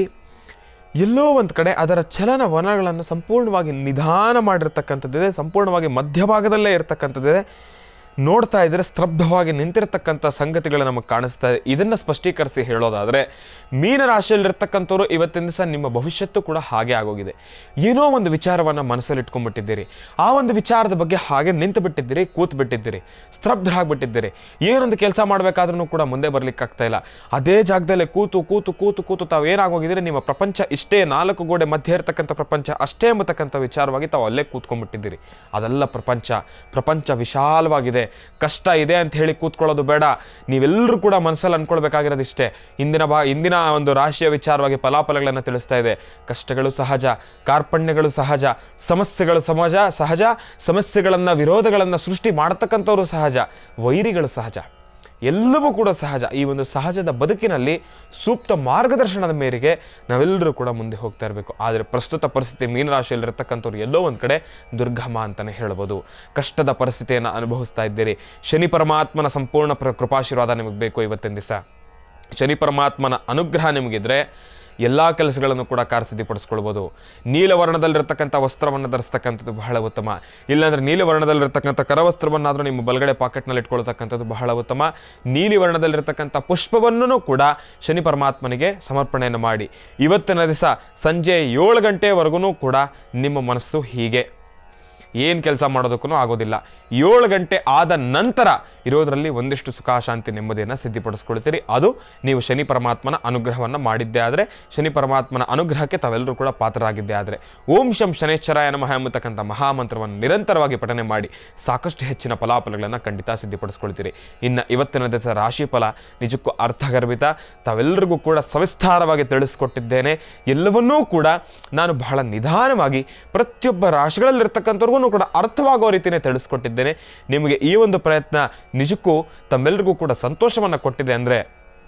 ಎಲ್ಲೋ ಒಂದು ಕಡೆ ಅದರ ಚಲನವಲನಗಳನ್ನು ಸಂಪೂರ್ಣವಾಗಿ ನಿಧಾನ ಮಾಡಿರ್ತಕ್ಕಂಥದ್ದಿದೆ ಸಂಪೂರ್ಣವಾಗಿ ಮಧ್ಯಭಾಗದಲ್ಲೇ ಇರತಕ್ಕಂಥದ್ದಿದೆ ನೋಡ್ತಾ ಇದ್ರೆ ಸ್ತಬ್ಧವಾಗಿ ನಿಂತಿರತಕ್ಕಂಥ ಸಂಗತಿಗಳು ನಮಗೆ ಕಾಣಿಸ್ತಾ ಇದೆ ಇದನ್ನು ಸ್ಪಷ್ಟೀಕರಿಸಿ ಹೇಳೋದಾದರೆ ಮೀನರಾಶಿಯಲ್ಲಿರ್ತಕ್ಕಂಥವ್ರು ಇವತ್ತಿನ ದಿವಸ ನಿಮ್ಮ ಭವಿಷ್ಯತ್ತು ಕೂಡ ಹಾಗೆ ಆಗೋಗಿದೆ ಏನೋ ಒಂದು ವಿಚಾರವನ್ನು ಮನಸ್ಸಲ್ಲಿ ಇಟ್ಕೊಂಡ್ಬಿಟ್ಟಿದ್ದೀರಿ ಆ ಒಂದು ವಿಚಾರದ ಬಗ್ಗೆ ಹಾಗೆ ನಿಂತು ಬಿಟ್ಟಿದ್ದೀರಿ ಕೂತು ಬಿಟ್ಟಿದ್ದೀರಿ ಸ್ತಬ್ಧರಾಗ್ಬಿಟ್ಟಿದ್ದೀರಿ ಏನೊಂದು ಕೆಲಸ ಮಾಡಬೇಕಾದ್ರೂ ಕೂಡ ಮುಂದೆ ಬರ್ಲಿಕ್ಕಾಗ್ತಾ ಇಲ್ಲ ಅದೇ ಜಾಗದಲ್ಲೇ ಕೂತು ಕೂತು ಕೂತು ಕೂತು ತಾವು ಏನಾಗೋಗಿದ್ದೀರಿ ನಿಮ್ಮ ಪ್ರಪಂಚ ಇಷ್ಟೇ ನಾಲ್ಕು ಗೋಡೆ ಮಧ್ಯೆ ಇರತಕ್ಕಂಥ ಪ್ರಪಂಚ ಅಷ್ಟೇ ಎಂಬತಕ್ಕಂಥ ವಿಚಾರವಾಗಿ ತಾವು ಅಲ್ಲೇ ಕೂತ್ಕೊಂಡ್ಬಿಟ್ಟಿದ್ದೀರಿ ಅದೆಲ್ಲ ಪ್ರಪಂಚ ಪ್ರಪಂಚ ವಿಶಾಲವಾಗಿದೆ ಕಷ್ಟ ಇದೆ ಅಂತ ಹೇಳಿ ಕೂತ್ಕೊಳ್ಳೋದು ಬೇಡ ನೀವೆಲ್ಲರೂ ಕೂಡ ಮನಸ್ಸಲ್ಲಿ ಅನ್ಕೊಳ್ಬೇಕಾಗಿರೋದು ಇಷ್ಟೇ ಇಂದಿನ ಬಾ ಇಂದಿನ ಒಂದು ರಾಶಿಯ ವಿಚಾರವಾಗಿ ಫಲಾಫಲಗಳನ್ನು ತಿಳಿಸ್ತಾ ಇದೆ ಕಷ್ಟಗಳು ಸಹಜ ಕಾರ್ಪಣ್ಯಗಳು ಸಹಜ ಸಮಸ್ಯೆಗಳು ಸಮಾಜ ಸಹಜ ಸಮಸ್ಯೆಗಳನ್ನು ವಿರೋಧಗಳನ್ನು ಸೃಷ್ಟಿ ಮಾಡತಕ್ಕಂಥವ್ರು ಸಹಜ ವೈರಿಗಳು ಸಹಜ ಎಲ್ಲವೂ ಕೂಡ ಸಹಜ ಈ ಒಂದು ಸಹಜದ ಬದುಕಿನಲ್ಲಿ ಸೂಕ್ತ ಮಾರ್ಗದರ್ಶನದ ಮೇರೆಗೆ ನಾವೆಲ್ಲರೂ ಕೂಡ ಮುಂದೆ ಹೋಗ್ತಾ ಇರಬೇಕು ಆದರೆ ಪ್ರಸ್ತುತ ಪರಿಸ್ಥಿತಿ ಮೀನರಾಶಿಯಲ್ಲಿರ್ತಕ್ಕಂಥವ್ರು ಎಲ್ಲೋ ಒಂದು ಕಡೆ ದುರ್ಗಮ ಅಂತಲೇ ಹೇಳ್ಬೋದು ಕಷ್ಟದ ಪರಿಸ್ಥಿತಿಯನ್ನು ಅನುಭವಿಸ್ತಾ ಇದ್ದೀರಿ ಶನಿ ಪರಮಾತ್ಮನ ಸಂಪೂರ್ಣ ಪ್ರ ಕೃಪಾಶೀರ್ವಾದ ನಿಮಗೆ ಬೇಕು ಇವತ್ತಿನ ದಿವಸ ಶನಿ ಪರಮಾತ್ಮನ ಅನುಗ್ರಹ ನಿಮಗಿದ್ರೆ ಎಲ್ಲ ಕೆಲಸಗಳನ್ನು ಕೂಡ ಕಾರ್ಯಸಿದ್ಧಿಪಡಿಸ್ಕೊಳ್ಬೋದು ನೀಲವರ್ಣದಲ್ಲಿರ್ತಕ್ಕಂಥ ವಸ್ತ್ರವನ್ನು ಧರಿಸ್ತಕ್ಕಂಥದ್ದು ಬಹಳ ಉತ್ತಮ ಇಲ್ಲಾಂದ್ರೆ ನೀಲವರ್ಣದಲ್ಲಿರ್ತಕ್ಕಂಥ ಕರವಸ್ತ್ರವನ್ನಾದರೂ ನಿಮ್ಮ ಬಲಗಡೆ ಪಾಕೆಟ್ನಲ್ಲಿ ಇಟ್ಕೊಳ್ತಕ್ಕಂಥದ್ದು ಬಹಳ ಉತ್ತಮ ನೀಲಿ ವರ್ಣದಲ್ಲಿರ್ತಕ್ಕಂಥ ಪುಷ್ಪವನ್ನು ಕೂಡ ಶನಿ ಪರಮಾತ್ಮನಿಗೆ ಸಮರ್ಪಣೆಯನ್ನು ಮಾಡಿ ಇವತ್ತಿನ ದಿವಸ ಸಂಜೆ ಏಳು ಗಂಟೆವರೆಗೂ ಕೂಡ ನಿಮ್ಮ ಮನಸ್ಸು ಹೀಗೆ ಏನು ಕೆಲಸ ಮಾಡೋದಕ್ಕೂ ಆಗೋದಿಲ್ಲ ಏಳು ಗಂಟೆ ಆದ ನಂತರ ಇರೋದರಲ್ಲಿ ಒಂದಿಷ್ಟು ಸುಖ ಶಾಂತಿ ನೆಮ್ಮದಿಯನ್ನು ಸಿದ್ಧಿಪಡಿಸ್ಕೊಳ್ತೀರಿ ಅದು ನೀವು ಶನಿ ಪರಮಾತ್ಮನ ಅನುಗ್ರಹವನ್ನು ಮಾಡಿದ್ದೇ ಆದರೆ ಶನಿ ಪರಮಾತ್ಮನ ಅನುಗ್ರಹಕ್ಕೆ ತಾವೆಲ್ಲರೂ ಕೂಡ ಪಾತ್ರರಾಗಿದ್ದೇ ಆದರೆ ಓಂ ಶಂ ಶನೇಶ್ವರಾಯ ನಮಃ ಎಂಬತಕ್ಕಂಥ ಮಹಾಮಂತ್ರವನ್ನು ನಿರಂತರವಾಗಿ ಪಠನೆ ಮಾಡಿ ಸಾಕಷ್ಟು ಹೆಚ್ಚಿನ ಫಲಾಫಲಗಳನ್ನು ಖಂಡಿತ ಸಿದ್ಧಿಪಡಿಸ್ಕೊಳ್ತೀರಿ ಇನ್ನು ಇವತ್ತಿನ ದಿವಸ ರಾಶಿ ಫಲ ನಿಜಕ್ಕೂ ಅರ್ಥಗರ್ಭಿತ ತಾವೆಲ್ಲರಿಗೂ ಕೂಡ ಸವಿಸ್ತಾರವಾಗಿ ತಿಳಿಸ್ಕೊಟ್ಟಿದ್ದೇನೆ ಎಲ್ಲವನ್ನೂ ಕೂಡ ನಾನು ಬಹಳ ನಿಧಾನವಾಗಿ ಪ್ರತಿಯೊಬ್ಬ ರಾಶಿಗಳಲ್ಲಿರ್ತಕ್ಕಂಥವ್ರಿಗೂ ಕೂಡ ಅರ್ಥವಾಗೋ ರೀತಿಯೇ ತಿಳಿಸ್ಕೊಟ್ಟಿದ್ದೇನೆ ನಿಮಗೆ ಈ ಒಂದು ಪ್ರಯತ್ನ ನಿಜಕ್ಕೂ ತಮ್ಮೆಲ್ಲರಿಗೂ ಕೂಡ ಸಂತೋಷವನ್ನು ಕೊಟ್ಟಿದೆ ಅಂದರೆ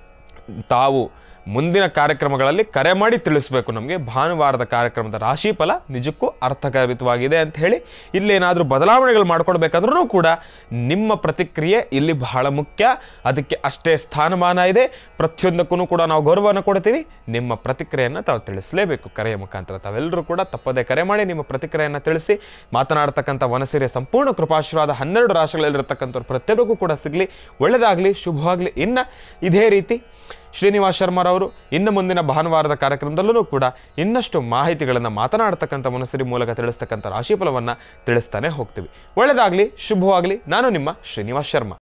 ತಾವು ಮುಂದಿನ ಕಾರ್ಯಕ್ರಮಗಳಲ್ಲಿ ಕರೆ ಮಾಡಿ ತಿಳಿಸ್ಬೇಕು ನಮಗೆ ಭಾನುವಾರದ ಕಾರ್ಯಕ್ರಮದ ರಾಶಿ ಫಲ ನಿಜಕ್ಕೂ ಅರ್ಥಗರ್ಭಿತವಾಗಿದೆ ಅಂತ ಹೇಳಿ ಇಲ್ಲೇನಾದರೂ ಬದಲಾವಣೆಗಳು ಮಾಡ್ಕೊಳ್ಬೇಕಂದ್ರೂ ಕೂಡ ನಿಮ್ಮ ಪ್ರತಿಕ್ರಿಯೆ ಇಲ್ಲಿ ಬಹಳ ಮುಖ್ಯ ಅದಕ್ಕೆ ಅಷ್ಟೇ ಸ್ಥಾನಮಾನ ಇದೆ ಪ್ರತಿಯೊಂದಕ್ಕೂ ಕೂಡ ನಾವು ಗೌರವವನ್ನು ಕೊಡ್ತೀವಿ ನಿಮ್ಮ ಪ್ರತಿಕ್ರಿಯೆಯನ್ನು ತಾವು ತಿಳಿಸಲೇಬೇಕು ಕರೆಯ ಮುಖಾಂತರ ತಾವೆಲ್ಲರೂ ಕೂಡ ತಪ್ಪದೇ ಕರೆ ಮಾಡಿ ನಿಮ್ಮ ಪ್ರತಿಕ್ರಿಯೆಯನ್ನು ತಿಳಿಸಿ ಮಾತನಾಡ್ತಕ್ಕಂಥ ವನಸಿರಿಯ ಸಂಪೂರ್ಣ ಕೃಪಾಶೀರ್ವಾದ ಹನ್ನೆರಡು ರಾಶಿಗಳಲ್ಲಿರ್ತಕ್ಕಂಥವ್ರು ಪ್ರತಿಯೊಬ್ಬರಿಗೂ ಕೂಡ ಸಿಗಲಿ ಒಳ್ಳೆಯದಾಗಲಿ ಶುಭವಾಗಲಿ ಇನ್ನು ಇದೇ ರೀತಿ ಶ್ರೀನಿವಾಸ್ ಶರ್ಮರವರು ಇನ್ನು ಮುಂದಿನ ಭಾನುವಾರದ ಕಾರ್ಯಕ್ರಮದಲ್ಲೂ ಕೂಡ ಇನ್ನಷ್ಟು ಮಾಹಿತಿಗಳನ್ನು ಮಾತನಾಡ್ತಕ್ಕಂಥ ಮನಸ್ಸಿರಿ ಮೂಲಕ ತಿಳಿಸ್ತಕ್ಕಂಥ ರಾಶಿಫಲವನ್ನು ತಿಳಿಸ್ತಾನೆ ಹೋಗ್ತೀವಿ ಒಳ್ಳೆಯದಾಗಲಿ ಶುಭವಾಗಲಿ ನಾನು ನಿಮ್ಮ ಶ್ರೀನಿವಾಸ್ ಶರ್ಮಾ